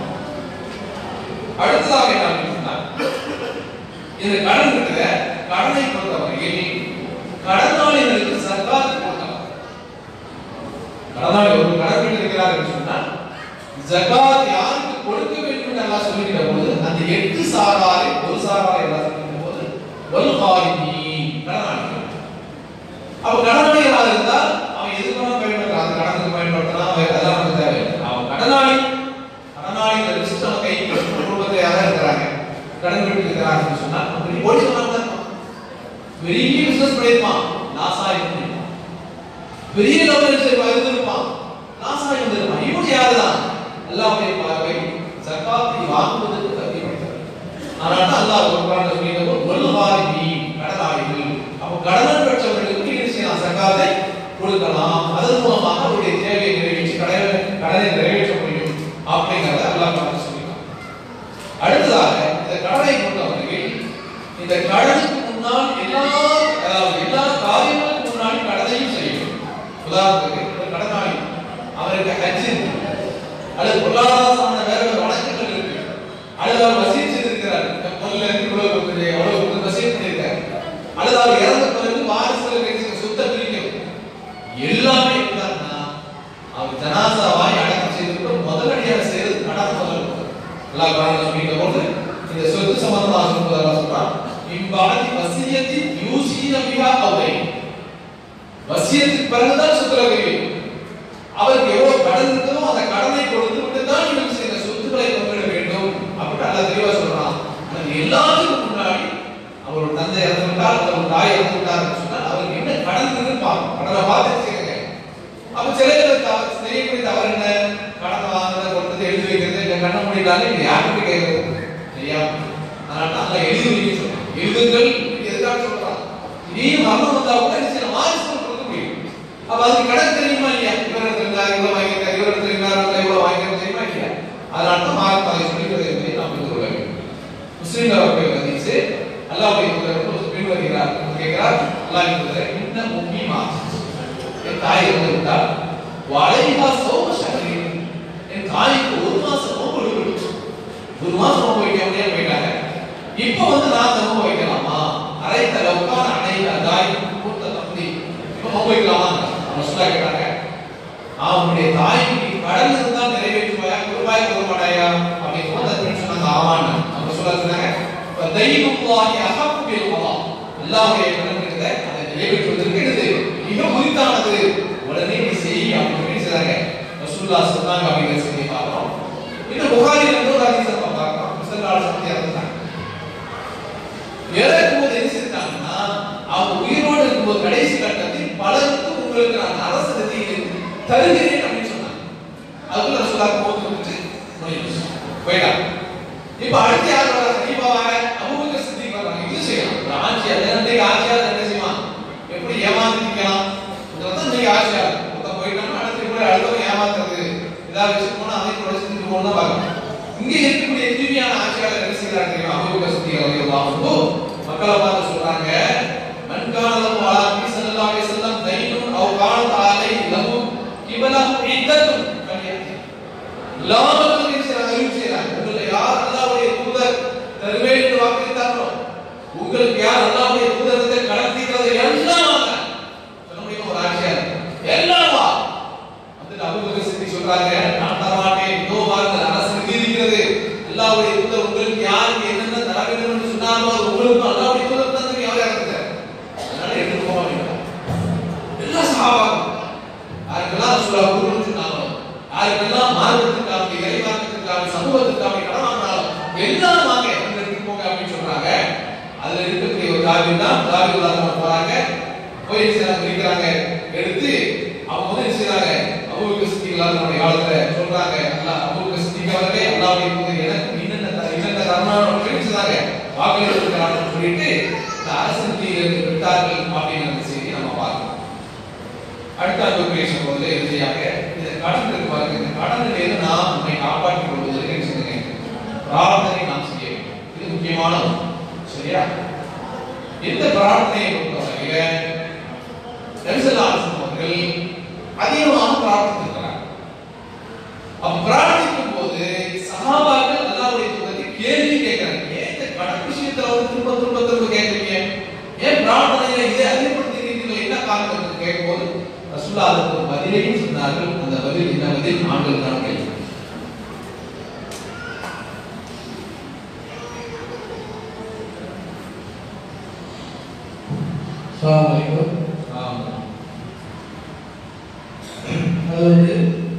அடுத்ததாக என்ன அப்படின்னு சொன்னா இந்த கடன் இருக்கிற கடனை பொறுத்தவரையில் கடனாளிகளுக்கு சர்க்காத்து கொடுக்கலாம் கடனாளி ஒரு கடன் இருக்கிறார் என்று சொன்னால் ஜகாத் யாருக்கு கொடுக்க வேண்டும் என்று அல்லாஹ் சொல்லுகிற போது அந்த எட்டு சாராரை ஒரு சாராரை அல்லாஹ் சொல்லுகிற போது வல் காலினி கடனாளிகள் அப்ப கடனாளிகளாக இருந்தால் அவன் எதுக்கு வேணா பயன்படுத்தலாம் அந்த கடனுக்கு பயன்படுத்தலாம் அவன் அதெல்லாம் நமக்கு தேவையில்லை அவன் கடனாளி கடனாளிகள் லிஸ்ட் நம்ம கை குடும்பத்தை யாரா இருக்கிறாங்க கடன் வீட்டு இருக்கிறாங்கன்னு சொன்னா அப்படி ஓடி சொன்னாங்க பெரிய பிசினஸ் பண்ணிருப்பான் லாஸ் ஆகி பண்ணிருப்பான் பெரிய லெவலில் இருந்திருப்பான் லாஸ் ஆகி வந்திருப்பான் இவன் யாருதான் அல்லாஹ்வுடைய பார்வை ஜகாத்தை வாங்குவதற்கு தகுதி படைத்தவர் ஆனால் அல்லாஹ் குர்ஆன்ல சொல்லியது வல்வாரிபி கடனாளிகள் அப்ப கடன் பெற்றவர்களுக்கு என்ன செய்யலாம் ஜகாத்தை கொடுக்கலாம் அதன் மூலமாக அவருடைய தேவையை நிறைவேற்றி கடனை கடனை நிறைவேற்ற முடியும் அப்படிங்கறத அல்லாஹ் பார்த்து சொல்லியிருக்கான் அடுத்ததாக இந்த கடனை பொறுத்தவரையில் இந்த கடனுக்கு முன்னால் எல்லா அதாவது எல்லா காரியங்களுக்கு முன்னாடி கடனையும் செய்யும் உதாரணத்துக்கு ஒரு கடனாளி அவருக்கு ஹஜ் இருக்கு அல்லது பொருளாதார சார்ந்த வேற ஒரு வழக்குகள் இருக்கு அல்லது அவர் வசீத் செய்திருக்கிறார் முதல்ல இருந்து இவ்வளவு பெரிய எவ்வளவு வசீத் பண்ணியிருக்காரு அல்லது அவர் இறந்த பிறகு வாரிசுகள் கிடைச்ச சொத்தை பிரிக்கும் எல்லாமே எப்படின்னா அவர் ஜனாசாவாய் அடக்கம் செய்திருக்க முதலடியாக செய்யறது கடன் முதல் அல்லாஹ் குர்ஆன்ல சொல்லிட்ட போது இந்த சொத்து சம்பந்தமாக சொல்லும்போது அல்லாஹ் சொல்றான் இம்பாதி வசியத்தின் யூசீன பிஹா அவ்வை வசியத்துக்கு பிறகுதான் சொத்துல தெரியும் அவருக்கு எவ்வளவு கடன் இருந்ததோ அந்த கடனை கொடுத்து விட்டு தான் இவருக்கு செய்த சொத்துக்களை பங்கிட வேண்டும் அப்படின்னு அல்லாஹ் தெளிவா சொல்றான் ஆனால் எல்லாத்துக்கும் முன்னாடி அவரோட தந்தை இறந்து விட்டார் அல்லது ஒரு தாய் இறந்து விட்டார் சொன்னால் அவருக்கு என்ன கடன் இருக்குன்னு பார்க்கணும் கடனை பார்த்து செய்யுங்க அப்ப சில பேர் தவறு செய்யக்கூடிய தவறு என்ன கடனை வாங்குறத கொண்டு எழுதி வைக்கிறது இல்ல கண்ண முடியலான்னு இது யாருக்கு கேட்கறது தெரியாம அதனால தான் அல்லாஹ் எழுதி வைக்க சொல்றான் எழுதுங்கள் இது எதுக்காக சொல்றான் நீ மரணம் வந்தா கூட என்ன செய்யணும் வாரிசுகள் கொடுக்க முடியும் அப்ப அதுக்கு கடன் தெரியுமா இல்லையா இவர் இருந்தார் இவ்வளவு வாங்கியிருக்கார் இவர் இருந்தார் இவ்வளவு வாங்கியிருக்கார் தெரியுமா இல்லையா அதனால தான் மார்க் அதை சொல்லிக்கிறது என்பதை நாம் புரிந்து கொள்ள வேண்டும் முஸ்லீம்கள் அவர்கள் ஹதீஸ் அல்லாஹ்வுடைய தூதர் பின்வருகிறார் கேட்கிறார் அல்லாஹ் தூதர் இன்ன முக்கியமா என் தாய் இறந்து விட்டால் வளைகா சோம சகரின் என் தாய்க்கு ஒரு மாசம் நோம்பு விடுவிச்சு ஒரு மாசம் நோம்பு வைக்க முடியாது போயிட்டாங்க இப்போ வந்து நான் நோம்பு வைக்கலாமா அரைத்த லவுக்கான அணை தாய் கூட்ட தம்பி இப்போ நோம்பு வைக்கலாமா ரசூலா கேட்டாங்க அவனுடைய தாய்க்கு கடன் இருந்தால் நிறைவேற்றுவாயா குருவாய் கொடுக்க மாட்டாயா அப்படின்னு போது அந்த பெண் சொன்னாங்க ஆமான்னு அவங்க சொல்ல சொன்னாங்க இப்ப தெய்வமுல்லாஹி அஹப்பு பில் கலா அல்லாஹ்வுடைய கடன் இருக்கிறத அதை நிறைவேற்றுவதற்கு இது மிக உரித்தானது உடனே நீ செய் அப்படின்னு சொன்னாங்க ரசூல்லா சொன்னாங்க அப்படிங்கிற செய்தி பார்க்கிறோம் இன்னும் புகாரில் இருந்து ஒரு ஹதீஸ் நம்ம பார்க்கிறோம் முசல்லால் சந்தி இறந்துட்டாங்க இறக்கும்போது என்ன செஞ்சாங்கன்னா அவங்க உயிரோடு இருக்கும்போது கடைசி கட்டத்தில் பலருக்கு உங்களுக்கு நான் அரசு நிதியை தருகிறேன் அப்படின்னு சொன்னாங்க அதுக்குள்ள ரசூலா போட்டு விட்டு முடிஞ்சு போயிட்டாங்க இப்ப அடுத்து யார் வர ஹனீஃபா வர அபூபக்கர் சித்திக் வராங்க இது செய்யலாம் ஒரு ஆட்சியாளர் இன்னைக்கு ஆட்சியாளர் என்ன செய்வான் எப்படி ஏமாந்து நிக்கலாம் இதுல தான் இன்னைக்கு ஆட்சியாளர் பார்க்கிற அடுத்தவங்க ஏமாத்துறது ஏதாவது வச்சுட்டு போனா அதை கூட செஞ்சுட்டு போனா பார்க்கணும் இங்க இருக்கக்கூடிய தூய்மையான ஆட்சியாளர் என்ன செய்யறாங்க தெரியுமா அபூபக்கர் சித்திக் ரலியல்லாஹு அன்ஹு மக்களை பார்த்து சொல்றாங்க மன் கான லஹு அலா நபி ஸல்லல்லாஹு அலைஹி வஸல்லம் தைனுன் அவ் கானத் அலைஹி லஹு கிபலா இத்தத்துன் ஃபல்யத்தி எல்லாருக்கும் என்ன செய்யறாங்க அறிவு செய்யறாங்க உங்களை யார் அல்லாஹ்வுடைய தூதர் தருவேன் என்று வாக்களித்தார்களோ உங்களுக்கு யார் அல்லாஹ்வுடைய தூதரத்தை கடத்திக்கிறது எல்லாம் வாங்க சொல்ல முடியுமா ஒரு ஆட்சியாளர் எல்லாம் வா வந்துட்டு அபூபக்கர் சித்திக் சொல்றாங்க நான் தர மாட்டேன் இதோ பாருங்கள் அரசு நிதி இருக்கிறது அல்லாஹ்வுடைய தூதர் உங்களுக்கு யாருக்கு என்னென்ன தர வேண்டும் என்று சொன்னாரோ அது உங்களுக்கு அல்லாஹ்வுடைய தூதர் தந்து யார் இருக்கிறார் அதனால எடுத்து போக வேண்டாம் எல்லா சஹாபாக்கள் யாருக்கெல்லாம் ரசூலா கொடுக்கணும்னு சொன்னாங்களோ யாருக்கெல்லாம் மார்க்கத்துக்காக இறை மார்க்கத்துக்காக சமூகத்துக்காக கடன் வாங்கினாலும் எல்லாம் வாங்க வந்து எடுத்து போங்க அப்படின்னு சொல்றாங்க அதுல இருக்கக்கூடிய ஒரு காவியம் தான் காவியம் உலகம் போறாங்க போய் என்ன செய்றாங்க இருக்கிறாங்க எடுத்து அவங்க வந்து என்ன செய்றாங்க அபூபக்கர் சித்திக் நம்முடைய காலத்துல சொல்றாங்க அல்லாஹ் அபூபக்கர் சித்திக் அவர்களே அல்லாஹ்வுடைய தூதர் எனக்கு என்னென்ன த- என்னென்ன தரமான சொல்லிச்சாங்க வாக்களித்து இருக்கிறாங்கன்னு சொல்லிட்டு இந்த அரசு நிதியிலிருந்து விட்டார்கள் அப்படின்னு அந்த செய்தி நம்ம பார்க்கிறோம் அடுத்த அன்புக்குரிய போது இறுதியாக இந்த கடன் இருக்கு பாருங்க இந்த கடனில் இருந்து நாம் நம்மை காப்பாற்றிக் கொள்வதற்கு என்ன செய்யுங்க பிரார்த்தனை நாம் செய்ய வேண்டும் இது முக்கியமான ஒன்று. சரியா இந்த பிரார்த்தனையை பொறுத்தவரையில நபிசல்லாசன் அவர்கள் அதிகமாக பிரார்த்தித்திருக்கிறார் அப்ப பிரார்த்திக்கும் போது சஹாபாக்கள் அல்லாஹ்வுடைய தூதரை கேள்வி கேட்கிறாங்க ஏன் இந்த கடன் விஷயத்துல வந்து திரும்ப திரும்ப திரும்ப கேட்குறீங்க ஏன் பிரார்த்தனையில இதை அதிகப்படுத்துகிறீர்கள் என்ன காரணம் என்று கேட்கும்போது ரசூல்லா அதற்கு ஒரு பதிலையும் சொன்னார்கள் அந்த பதில் என்ன பதில் ஆண்கள் தான் கேள்வி அஸ்ஸலாமு அலைக்கும் ஆமா. அது வந்து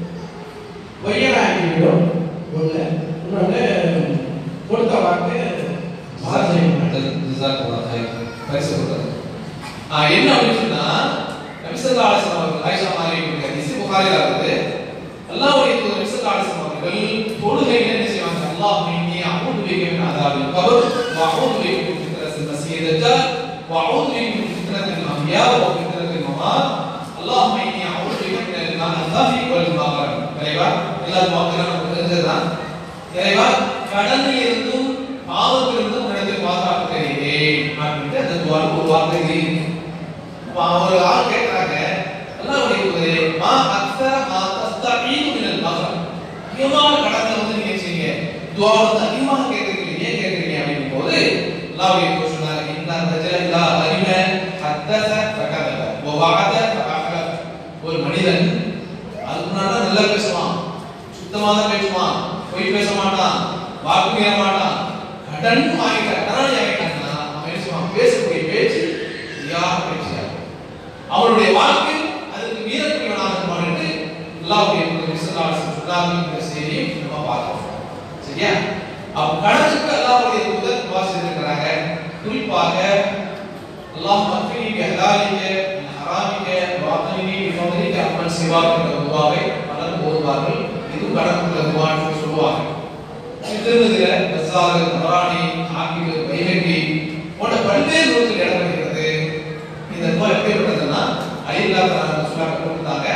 பொய்யன ஆக்கிவிடும் ஒன்று இன்னொன்று கொடுத்த வாக்கு மாறு செய்ய மாட்டேன் ஜஸாக்கல்லாஹ் ஹைர். பரிசு கொடுத்தாங்க. ஆ, என்ன அப்படின்னு சொன்னா நபி ஸல்லல்லாஹு அலைஹி வஸல்லம் அவர்கள் ஆயிஷா மாலியுடைய ஹதீஸ் புகாரில இருக்குது அல்லாஹ்வுடைய தூதர் நபி ஸல்லல்லாஹு அலைஹி வஸல்லம் அவர்கள் தொழுகையில என்ன செய்வாங்க அல்லாஹ் இன்னி அஊது பிக மின் அதாபில் கபர் வ அஊது பிக மின் ஃபித்னத்தில் மஸீஹ் தஜ்ஜால் வ அஊது பிக மின் ஃபித்னத்தில் அம்யா வ ஃபித்னத்தில் மமாத் அல்லாஹ் இன்னி அஊது பிக மின் அதாபி வல் மகரம் இறைவா எல்லா வாக்குகளும் நமக்கு தெரிஞ்சதுதான் இறைவா கடனில் இருந்தும் பாவத்திலிருந்தும் உன்னிடத்தில் பாதுகாப்பு தெரிகிறேன் அப்படின்ட்டு அந்த துவாரம் ஒரு வார்த்தை இருக்கு. அப்ப ஒரு ஆள் கேட்கிறாங்க அல்லாஹ்வுடைய தூதரே மா அக்ஸர மா தஸ்தஈது மினல் மகரம் அதிகமான கடனை வந்து நீங்க செய்யுங்க துவா வந்து அதிகமாக கேட்கறீங்க ஏன் கேட்கறீங்க அப்படிங்கும் போது அல்லாஹ்வுடைய தூதர் சொன்னாங்க இன்ன ரஜல இதா அறிம ஹத்தஸ ஃபகதப வ வஅத ஃபஅஹலஃப ஒரு மனிதன் அதுக்கு முன்னாடி நல்லா பேசுவான் சுத்தமா தான் பேசுவான் பொய் பேச மாட்டான் வாக்கு மீற மாட்டான் கடன் வாங்கிட்டான் கடனாளி ஆகிட்டான்னா அவன் என்ன செய்வான் பேசக்கூடிய பேச்சு யார் பேச்சியா அவனுடைய வாக்கு அதுக்கு மீறக்கூடியவனாக இருப்பான் என்று அல்லாஹ்வுடைய தூதர் ஸல்லல்லாஹு அலைஹி வஸல்லம் சொன்னார்கள் என்ற செய்தியை நம்ம பார்த்தோம் சரியா அப்ப கடனுக்கு அல்லாஹ்வுடைய தூதர் துவா செய்திருக்கிறாங்க குறிப்பாக அல்லாஹ் மக்ஃபினி பிஹலாலிக மின் ஹராமிக வாக்னினி பிஃபضلிக அம்மன் சிவாக் என்ற துவாவை பலர் ஓதுவார்கள் இது கடனுக்குள்ள துவான்னு சொல்லுவாங்க திருமதியில பஸ்ஸார் தபரானி ஹாக்கிம் வைஹகி போன்ற பல்வேறு நூல்கள் இடம்பெறுகிறது இந்த துவா எப்படிப்பட்டதுன்னா அலில்லா தஆலா சொல்லாக கொடுத்தாங்க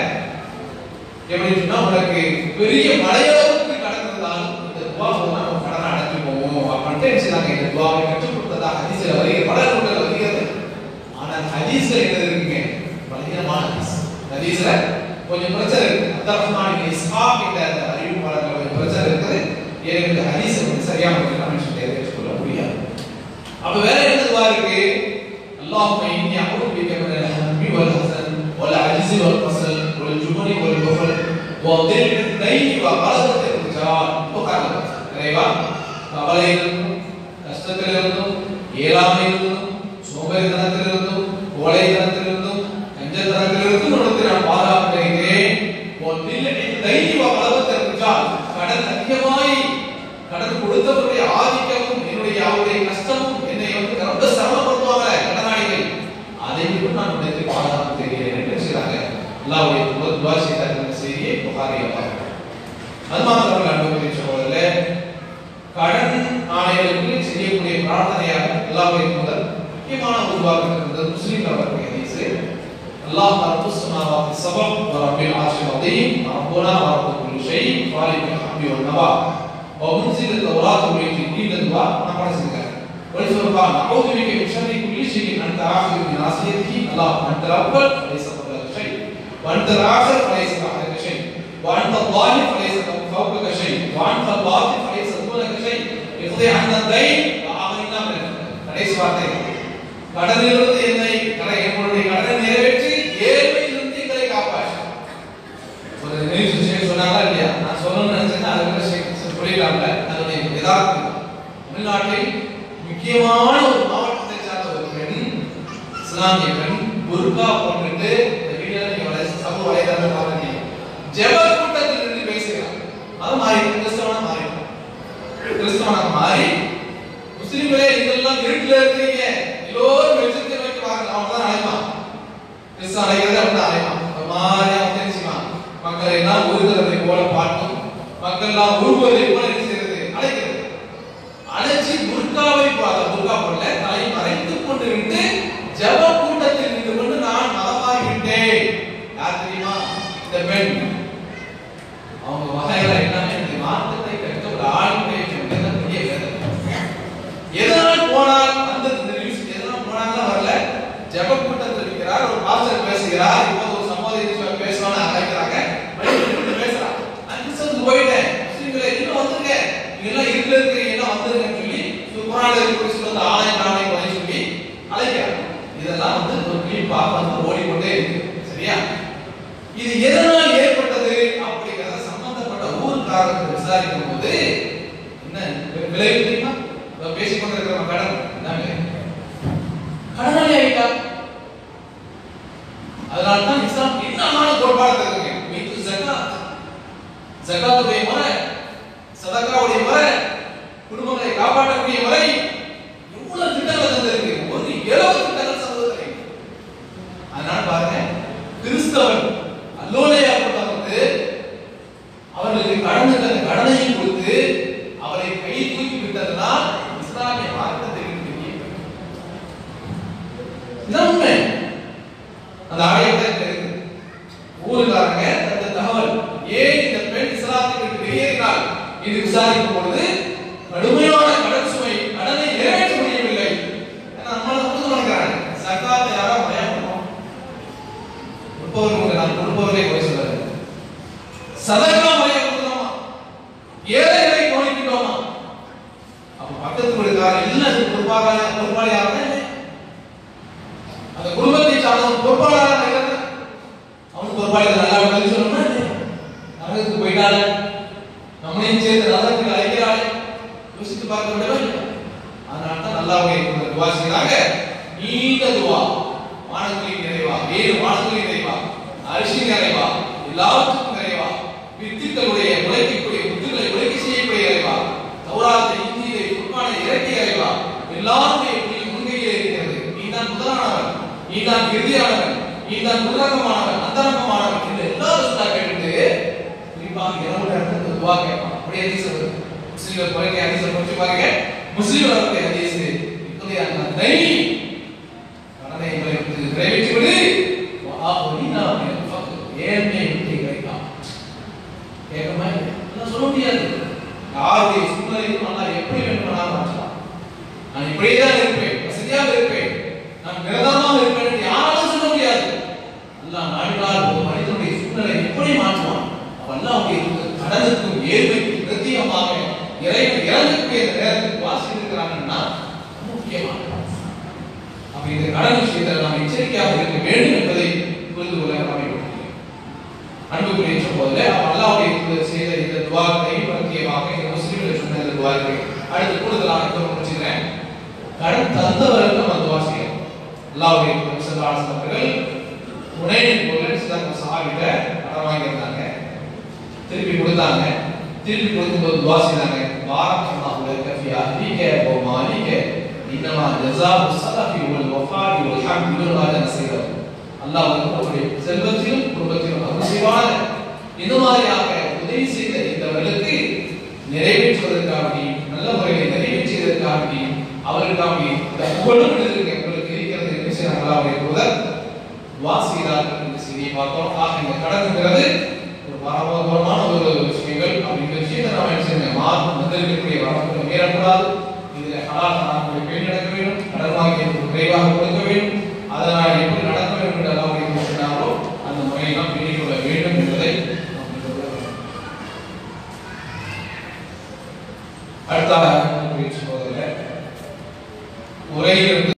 எப்படி சொன்னா உனக்கு பெரிய மலையளவுக்கு கடன் இருந்தாலும் இந்த துவா போனா நம்ம கடனை அடைஞ்சு போவோம் அப்படின்ட்டு என்ன செய்றாங்க இந்த துவாவை கற்றுக் கொடுத்ததா ஹதீஸ்ல வருகிற பல நூல்கள் வருகிறது ஆனால் ஹதீஸ்ல என்ன இருக்குங்க பலகீனமான ஹதீஸ் ஹதீஸ்ல கொஞ்சம் பிரச்சனை இருக்கு அப்துல் ரஹ்மான் இஸ்ஹாக் என்ற அந்த அறிவிப்பாளர்கள் கொஞ்சம் பிரச்சனை இருக்குது எனக்கு இந்த ஹதீஸ் வந்து சரியா முடியலாம் சொல்லி சொல்ல முடியாது அப்ப வேற என்ன துவா இருக்கு اللهم اني اعوذ بك من الهم والحزن والعجز والكسل والجبن والبخل وضل الدين وغلبة الرجال புகார் இறைவா கவலையிலிருந்தும் கஷ்டத்திலிருந்தும் இயலாமையிலிருந்தும் சோம்பேறித்தனத்திலிருந்தும் கோழைத்தனத்திலிருந்தும் கஞ்சத்தனத்திலிருந்தும் உனக்கு நான் பாதுகாப்பு தருகிறேன் உன் நிலையில் தைரிய வளவத்தை இருந்தால் கடன் அதிகமாய் கடன் கொடுத்தவருடைய ஆதிக்கமும் என்னுடைய அவருடைய கஷ்டமும் என்னை வந்து ரொம்ப சிரமப்படுத்துவாங்க கடனாளிகள் அதை விட்டு நான் உனக்கு பாதுகாப்பு தெரிகிறேன் என்று செய்றாங்க அல்லாஹ்வுடைய தூதர் துவா செய்தார்கள் என்ற செய்தியை புகாரில் பார்க்கிறோம் அது மாத்திரமல்ல அன்புக்குரிய சகோதரர்களே கடன் ஆணைகளுக்கு செய்யக்கூடிய பிரார்த்தனையாக அல்லாஹ்வுடைய தூதர் முக்கியமான உருவாக்கம் இருந்தது முஸ்லீம் அவர்களுடைய ஹதீஸ் அல்லாஹ் ரப்புஸ் சமாவாத்தி சபப் வ ரப்பில் ஆர்ஷில் அதீம் ரப்புனா வ ரப்பு குல்லி ஷை ஃபாலிகுல் ஹம்தி வல் நவா வ முன்சில் التوراة والإنجيل الدعاء மனப்பாடம் செஞ்சுக்காங்க والفرقان أعوذ بك من شر كل شيء أنت آخذ بناصيته الله أنت الأول فليس قبلك شيء وأنت الآخر فليس بعدك شيء وأنت الظاهر فليس فوقك شيء وأنت الباطن فليس دونك شيء اقضي عنا الدين وأغننا من கடைசி வார்த்தை கடனிலிருந்து என்னை கடை என்னுடைய கடனை நிறைவேற்றி ஏழ்மையிலிருந்து எங்களை காப்பாற்று ஒரு நியூஸ் விஷயம் சொன்னாங்களா இல்லையா நான் சொல்லணும்னு நினைச்சேன்னா அது கூட சே- புரியலாம்ல அதனுடைய யதார்த்தம் தமிழ்நாட்டில் முக்கியமான ஒரு மாவட்டத்தை சார்ந்த ஒரு பெண் இஸ்லாமிய பெண் புர்கா போட்டுட்டு இந்த வீடியோ நீங்க வலை- சமூக வலைதளத்தில் பாருங்க ஜெப கூட்டத்தில் நின்று பேசுகிறார் அது மாறி கிறிஸ்தவனா மாறி கிறிஸ்தவனா மாறி முஸ்லிம்களே நீங்கெல்லாம் இருட்டுல இருக்கீங்க எல்லோரும் வெளிச்சத்தை நோக்கி வாங்க அவங்க தான் அழைப்பான் கிறிஸ்தவ அழைக்கிறத அவன் தான் அழைப்பான் ஒரு மாதிரியா வந்து என்ன செய்வான் மக்கள் எல்லாம் உருகிறதை போல பார்க்கும் மக்கள் எல்லாம் உருகுவதை போல என்ன செய்யறது அழைக்கிறது அழைச்சி புர்காவை பார்த்த புர்கா போல தலை மறைத்துக் கொண்டு விட்டு ஜப கூட்டத்தில் நின்று கொண்டு நான் மதமாகி விட்டேன் யார் தெரியுமா இந்த பெண் அவங்க வகையில எல்லாமே இந்த மார்க்கத்தை கற்க ஒரு ஆளுடைய சொன்னது பெரிய வேதனை எதனால் போனால் அந்த இந்த நியூஸ் எதனால் போனாங்க வரல ஜெப கூட்டத்தில் இருக்கிறார் ஒரு பாஸ்டர் பேசுகிறார் இப்போ ஒரு சமூகத்தை பேசுவான்னு அழைக்கிறாங்க பைபிள் எடுத்து பேசுறாங்க நான் கிறிஸ்தவத்துக்கு போயிட்டேன் முஸ்லிம்களே இன்னும் வந்துருங்க நீங்க எல்லாம் இருட்டுல இருக்கிறீங்க எல்லாம் வந்துருங்கன்னு சொல்லி குரான்ல இருக்கிற சொல்ல ஆலயம் ஆலயம் பண்ணி சொல்லி அழைக்கிறாங்க இதெல்லாம் வந்து ஒரு கிளிப்பா வந்து ஓடிக்கொண்டே இருக்கு சரியா இது எதனால் ஏற்பட்டது அப்படிங்கறத சம்பந்தப்பட்ட ஊர்க்காரர்கள் விசாரிக்கும் போது என்ன வி- விளைவு தெரியுமா இப்ப பேசிக் கொண்டிருக்கிற கடன் என்னங்க கடனாளி ஆயிட்டா அதனால தான் இஸ்லாம் என்னமான கோட்பாடு தருங்க மீது ஜகாத் ஜகாத்துடைய முறை சதகாவுடைய முறை குடும்பங்களை காப்பாற்றக்கூடிய முறை எவ்வளவு திட்டங்கள் தந்திருக்கு ஒரு எழுபது திட்டங்கள் சமூகத்தில் அதனால பாருங்க கிறிஸ்தவன் அல்லோலையாப்பட்டவருக்கு அவர்களுக்கு கடனுக்கு அந்த கடனையும் கொடுத்து அவரை கை தூக்கி விட்டதனால் இஸ்லாமிய மார்க்கத்தை விட்டு வெளியேறினார். இதான் உண்மை அந்த ஆயத்தை தெரிந்து ஊருக்காரங்க தந்த தகவல் ஏன் இந்த பெண் இஸ்லாத்தை விட்டு வெளியேறினார் இது விசாரிக்கும் பொழுது கடுமையான கடன் சுமை கடனை நிறைவேற்ற முடியவில்லை ஏன்னா நம்மளால புரிந்து நினைக்கிறாங்க சக்காத்தை யாரா பயம் பண்ணுவோம் கொடுப்பவர்களுக்கு நான் கொடுப்பவர்களே போய் சொல்றாரு சதகா முறையை கொடுத்தோமா ஏழைகளை கவனிக்கிட்டோமா அப்ப பக்கத்து வீடுக்காரன் இல்ல அது பொறுப்பாக பொறுப்பாளி யாருமே அந்த குடும்பத்தை சார்ந்தவன் பொறுப்பாளராக இருக்கிறான் அவனுக்கு பொறுப்பாளி நல்லா பதில் சொல்லணும்னா நரகத்துக்கு போயிட்டாலே நம்மளையும் சேர்த்து நரகத்துக்கு அழைக்கிறாளே யோசித்து பார்க்க விடவே இல்லை அதனால தான் நல்லாவே துவா செய்கிறாங்க நீண்ட துவா வானங்களின் நிறைவா ஏழு வானங்களின் நிறைவா அரிசி நிறைவா எல்லாத்துக்கும் நிறைவா வித்துக்களுடைய உழைக்கக்கூடிய முத்துக்களை உழைக்க செய்யக்கூடிய இறைவா தௌராத்தை இந்தியை குர்பானை இறக்கிய இறைவா எல்லாருடைய புள்ளியும் முன்கையிலே இருக்கிறது நீதான் முதலானவன் நீதான் இறுதியானவன் நீதான் முதலகமானவன் அந்தரங்கமானவன் என்று எல்லா ரசூலா கேட்டு குறிப்பாக இரவு நேரத்தில் துவா கேட்பான் அப்படியே ஹதீஸ் வருது முஸ்லிம்கள் குறைக்க ஹதீஸ் படிச்சு பாருங்க முஸ்லிம் வரக்கூடிய ஹதீஸ் இப்படி அந்த தைரியம் கடனை உங்களுக்கு நிறைவேற்றி விடு வஆஹுரினா மினல் ஃபக்ர் ஏழ்மை விட்டு கிடைக்கலாம் கேட்கமா இல்லையா? சொல்ல முடியாது யாருடைய சூழ்நிலையும் நல்லா எப்படி வேண்டுமானாலும் மாற்றலாம் நான் இப்படியே தான் இருப்பேன் வசதியாக இருப்பேன் நான் நிரந்தரமாக இருப்பேன் என்று யாராலும் சொல்ல முடியாது அல்லாஹ் நாடினால் ஒரு மனிதனுடைய சூழ்நிலை எப்படி மாற்றுவான் அவன் அல்லாஹ்வுடைய கடனுக்கும் ஏழ்மைக்கும் பிரத்தியமாக இறைவன் இறங்கக்கூடிய இந்த நேரத்துக்கு வாசி இருக்கிறாங்கன்னா முக்கியமான அப்ப இந்த கடன் விஷயத்தில் நாம் எச்சரிக்கையாக இருக்க வேண்டும் என்பதை புரிந்து கொள்ள அமைப்பட்டிருக்கிறேன் அன்புக்குரிய சகோதரே அவன் அல்லாஹ்வுடைய தூதர் செய்த இந்த துவாரை பிரத்தியமாக இந்த முஸ்லிம்கள் சொன்ன இந்த துவாரை அடுத்து கூடுதலாக இன்னொரு முடிச்சுக்கிறேன் கடன் தந்தவருக்கு நம்ம துவா செய்யணும் அல்லாஹ்வுடைய தூதர் ஸல்லல்லாஹு அலைஹி வஸல்லம் அவர்கள் உனையின் பொருள் சில சஹாபிட்ட கடன் வாங்கியிருந்தாங்க திருப்பி கொடுத்தாங்க திருப்பி கொடுக்கும்போது துவா செய்தாங்க பாரக் அல்லாஹு லக்க ஃபி அஹ்லிக வ மாலிக இன்னமா ஜஸாஉ ஸலஃபி வல் வஃபாஇ வல் ஹம்து லில்லாஹி நஸீரா அல்லாஹ் வந்து உங்களுடைய செல்வத்திலும் குடும்பத்திலும் அருள் செய்வார் இந்த மாதிரியாக உதவி செய்த இந்தவர்களுக்கு நிறைவேற்றுவதற்காக நல்ல முறையில் நிறைவேற்றியதற்காக அவர்களுக்காக இந்த புகழும் இருக்கு உங்களுக்கு இருக்கிறது என்று செய்ய அல்லாஹ்வுடைய தூதர் வாசிக்கிறார்கள் இந்த செய்தியை பார்த்தோம் ஆக இந்த கடனுங்கிறது ஒரு பாரம்பரியமான ஒரு விஷயங்கள் அப்படிங்கிற விஷயத்தை நாம் என்ன செய்யணும் மார்க் வந்திருக்கக்கூடிய வரம்புகளை மீறக்கூடாது இதில் ஹலால் ஹராம்களை பேணி நடக்க வேண்டும் கடன் வாங்கி விரைவாக கொடுக்க வேண்டும் அதனால் எப்படி நடக்க வேண்டும் என்று அல்லாஹ் சொன்னாரோ அந்த முறையை நாம் பேணிக் கொள்ள வேண்டும் என்பதை நாம் புரிந்து கொள்ள வேண்டும். அடுத்ததாக பேச்சு போதில் உரையிலிருந்து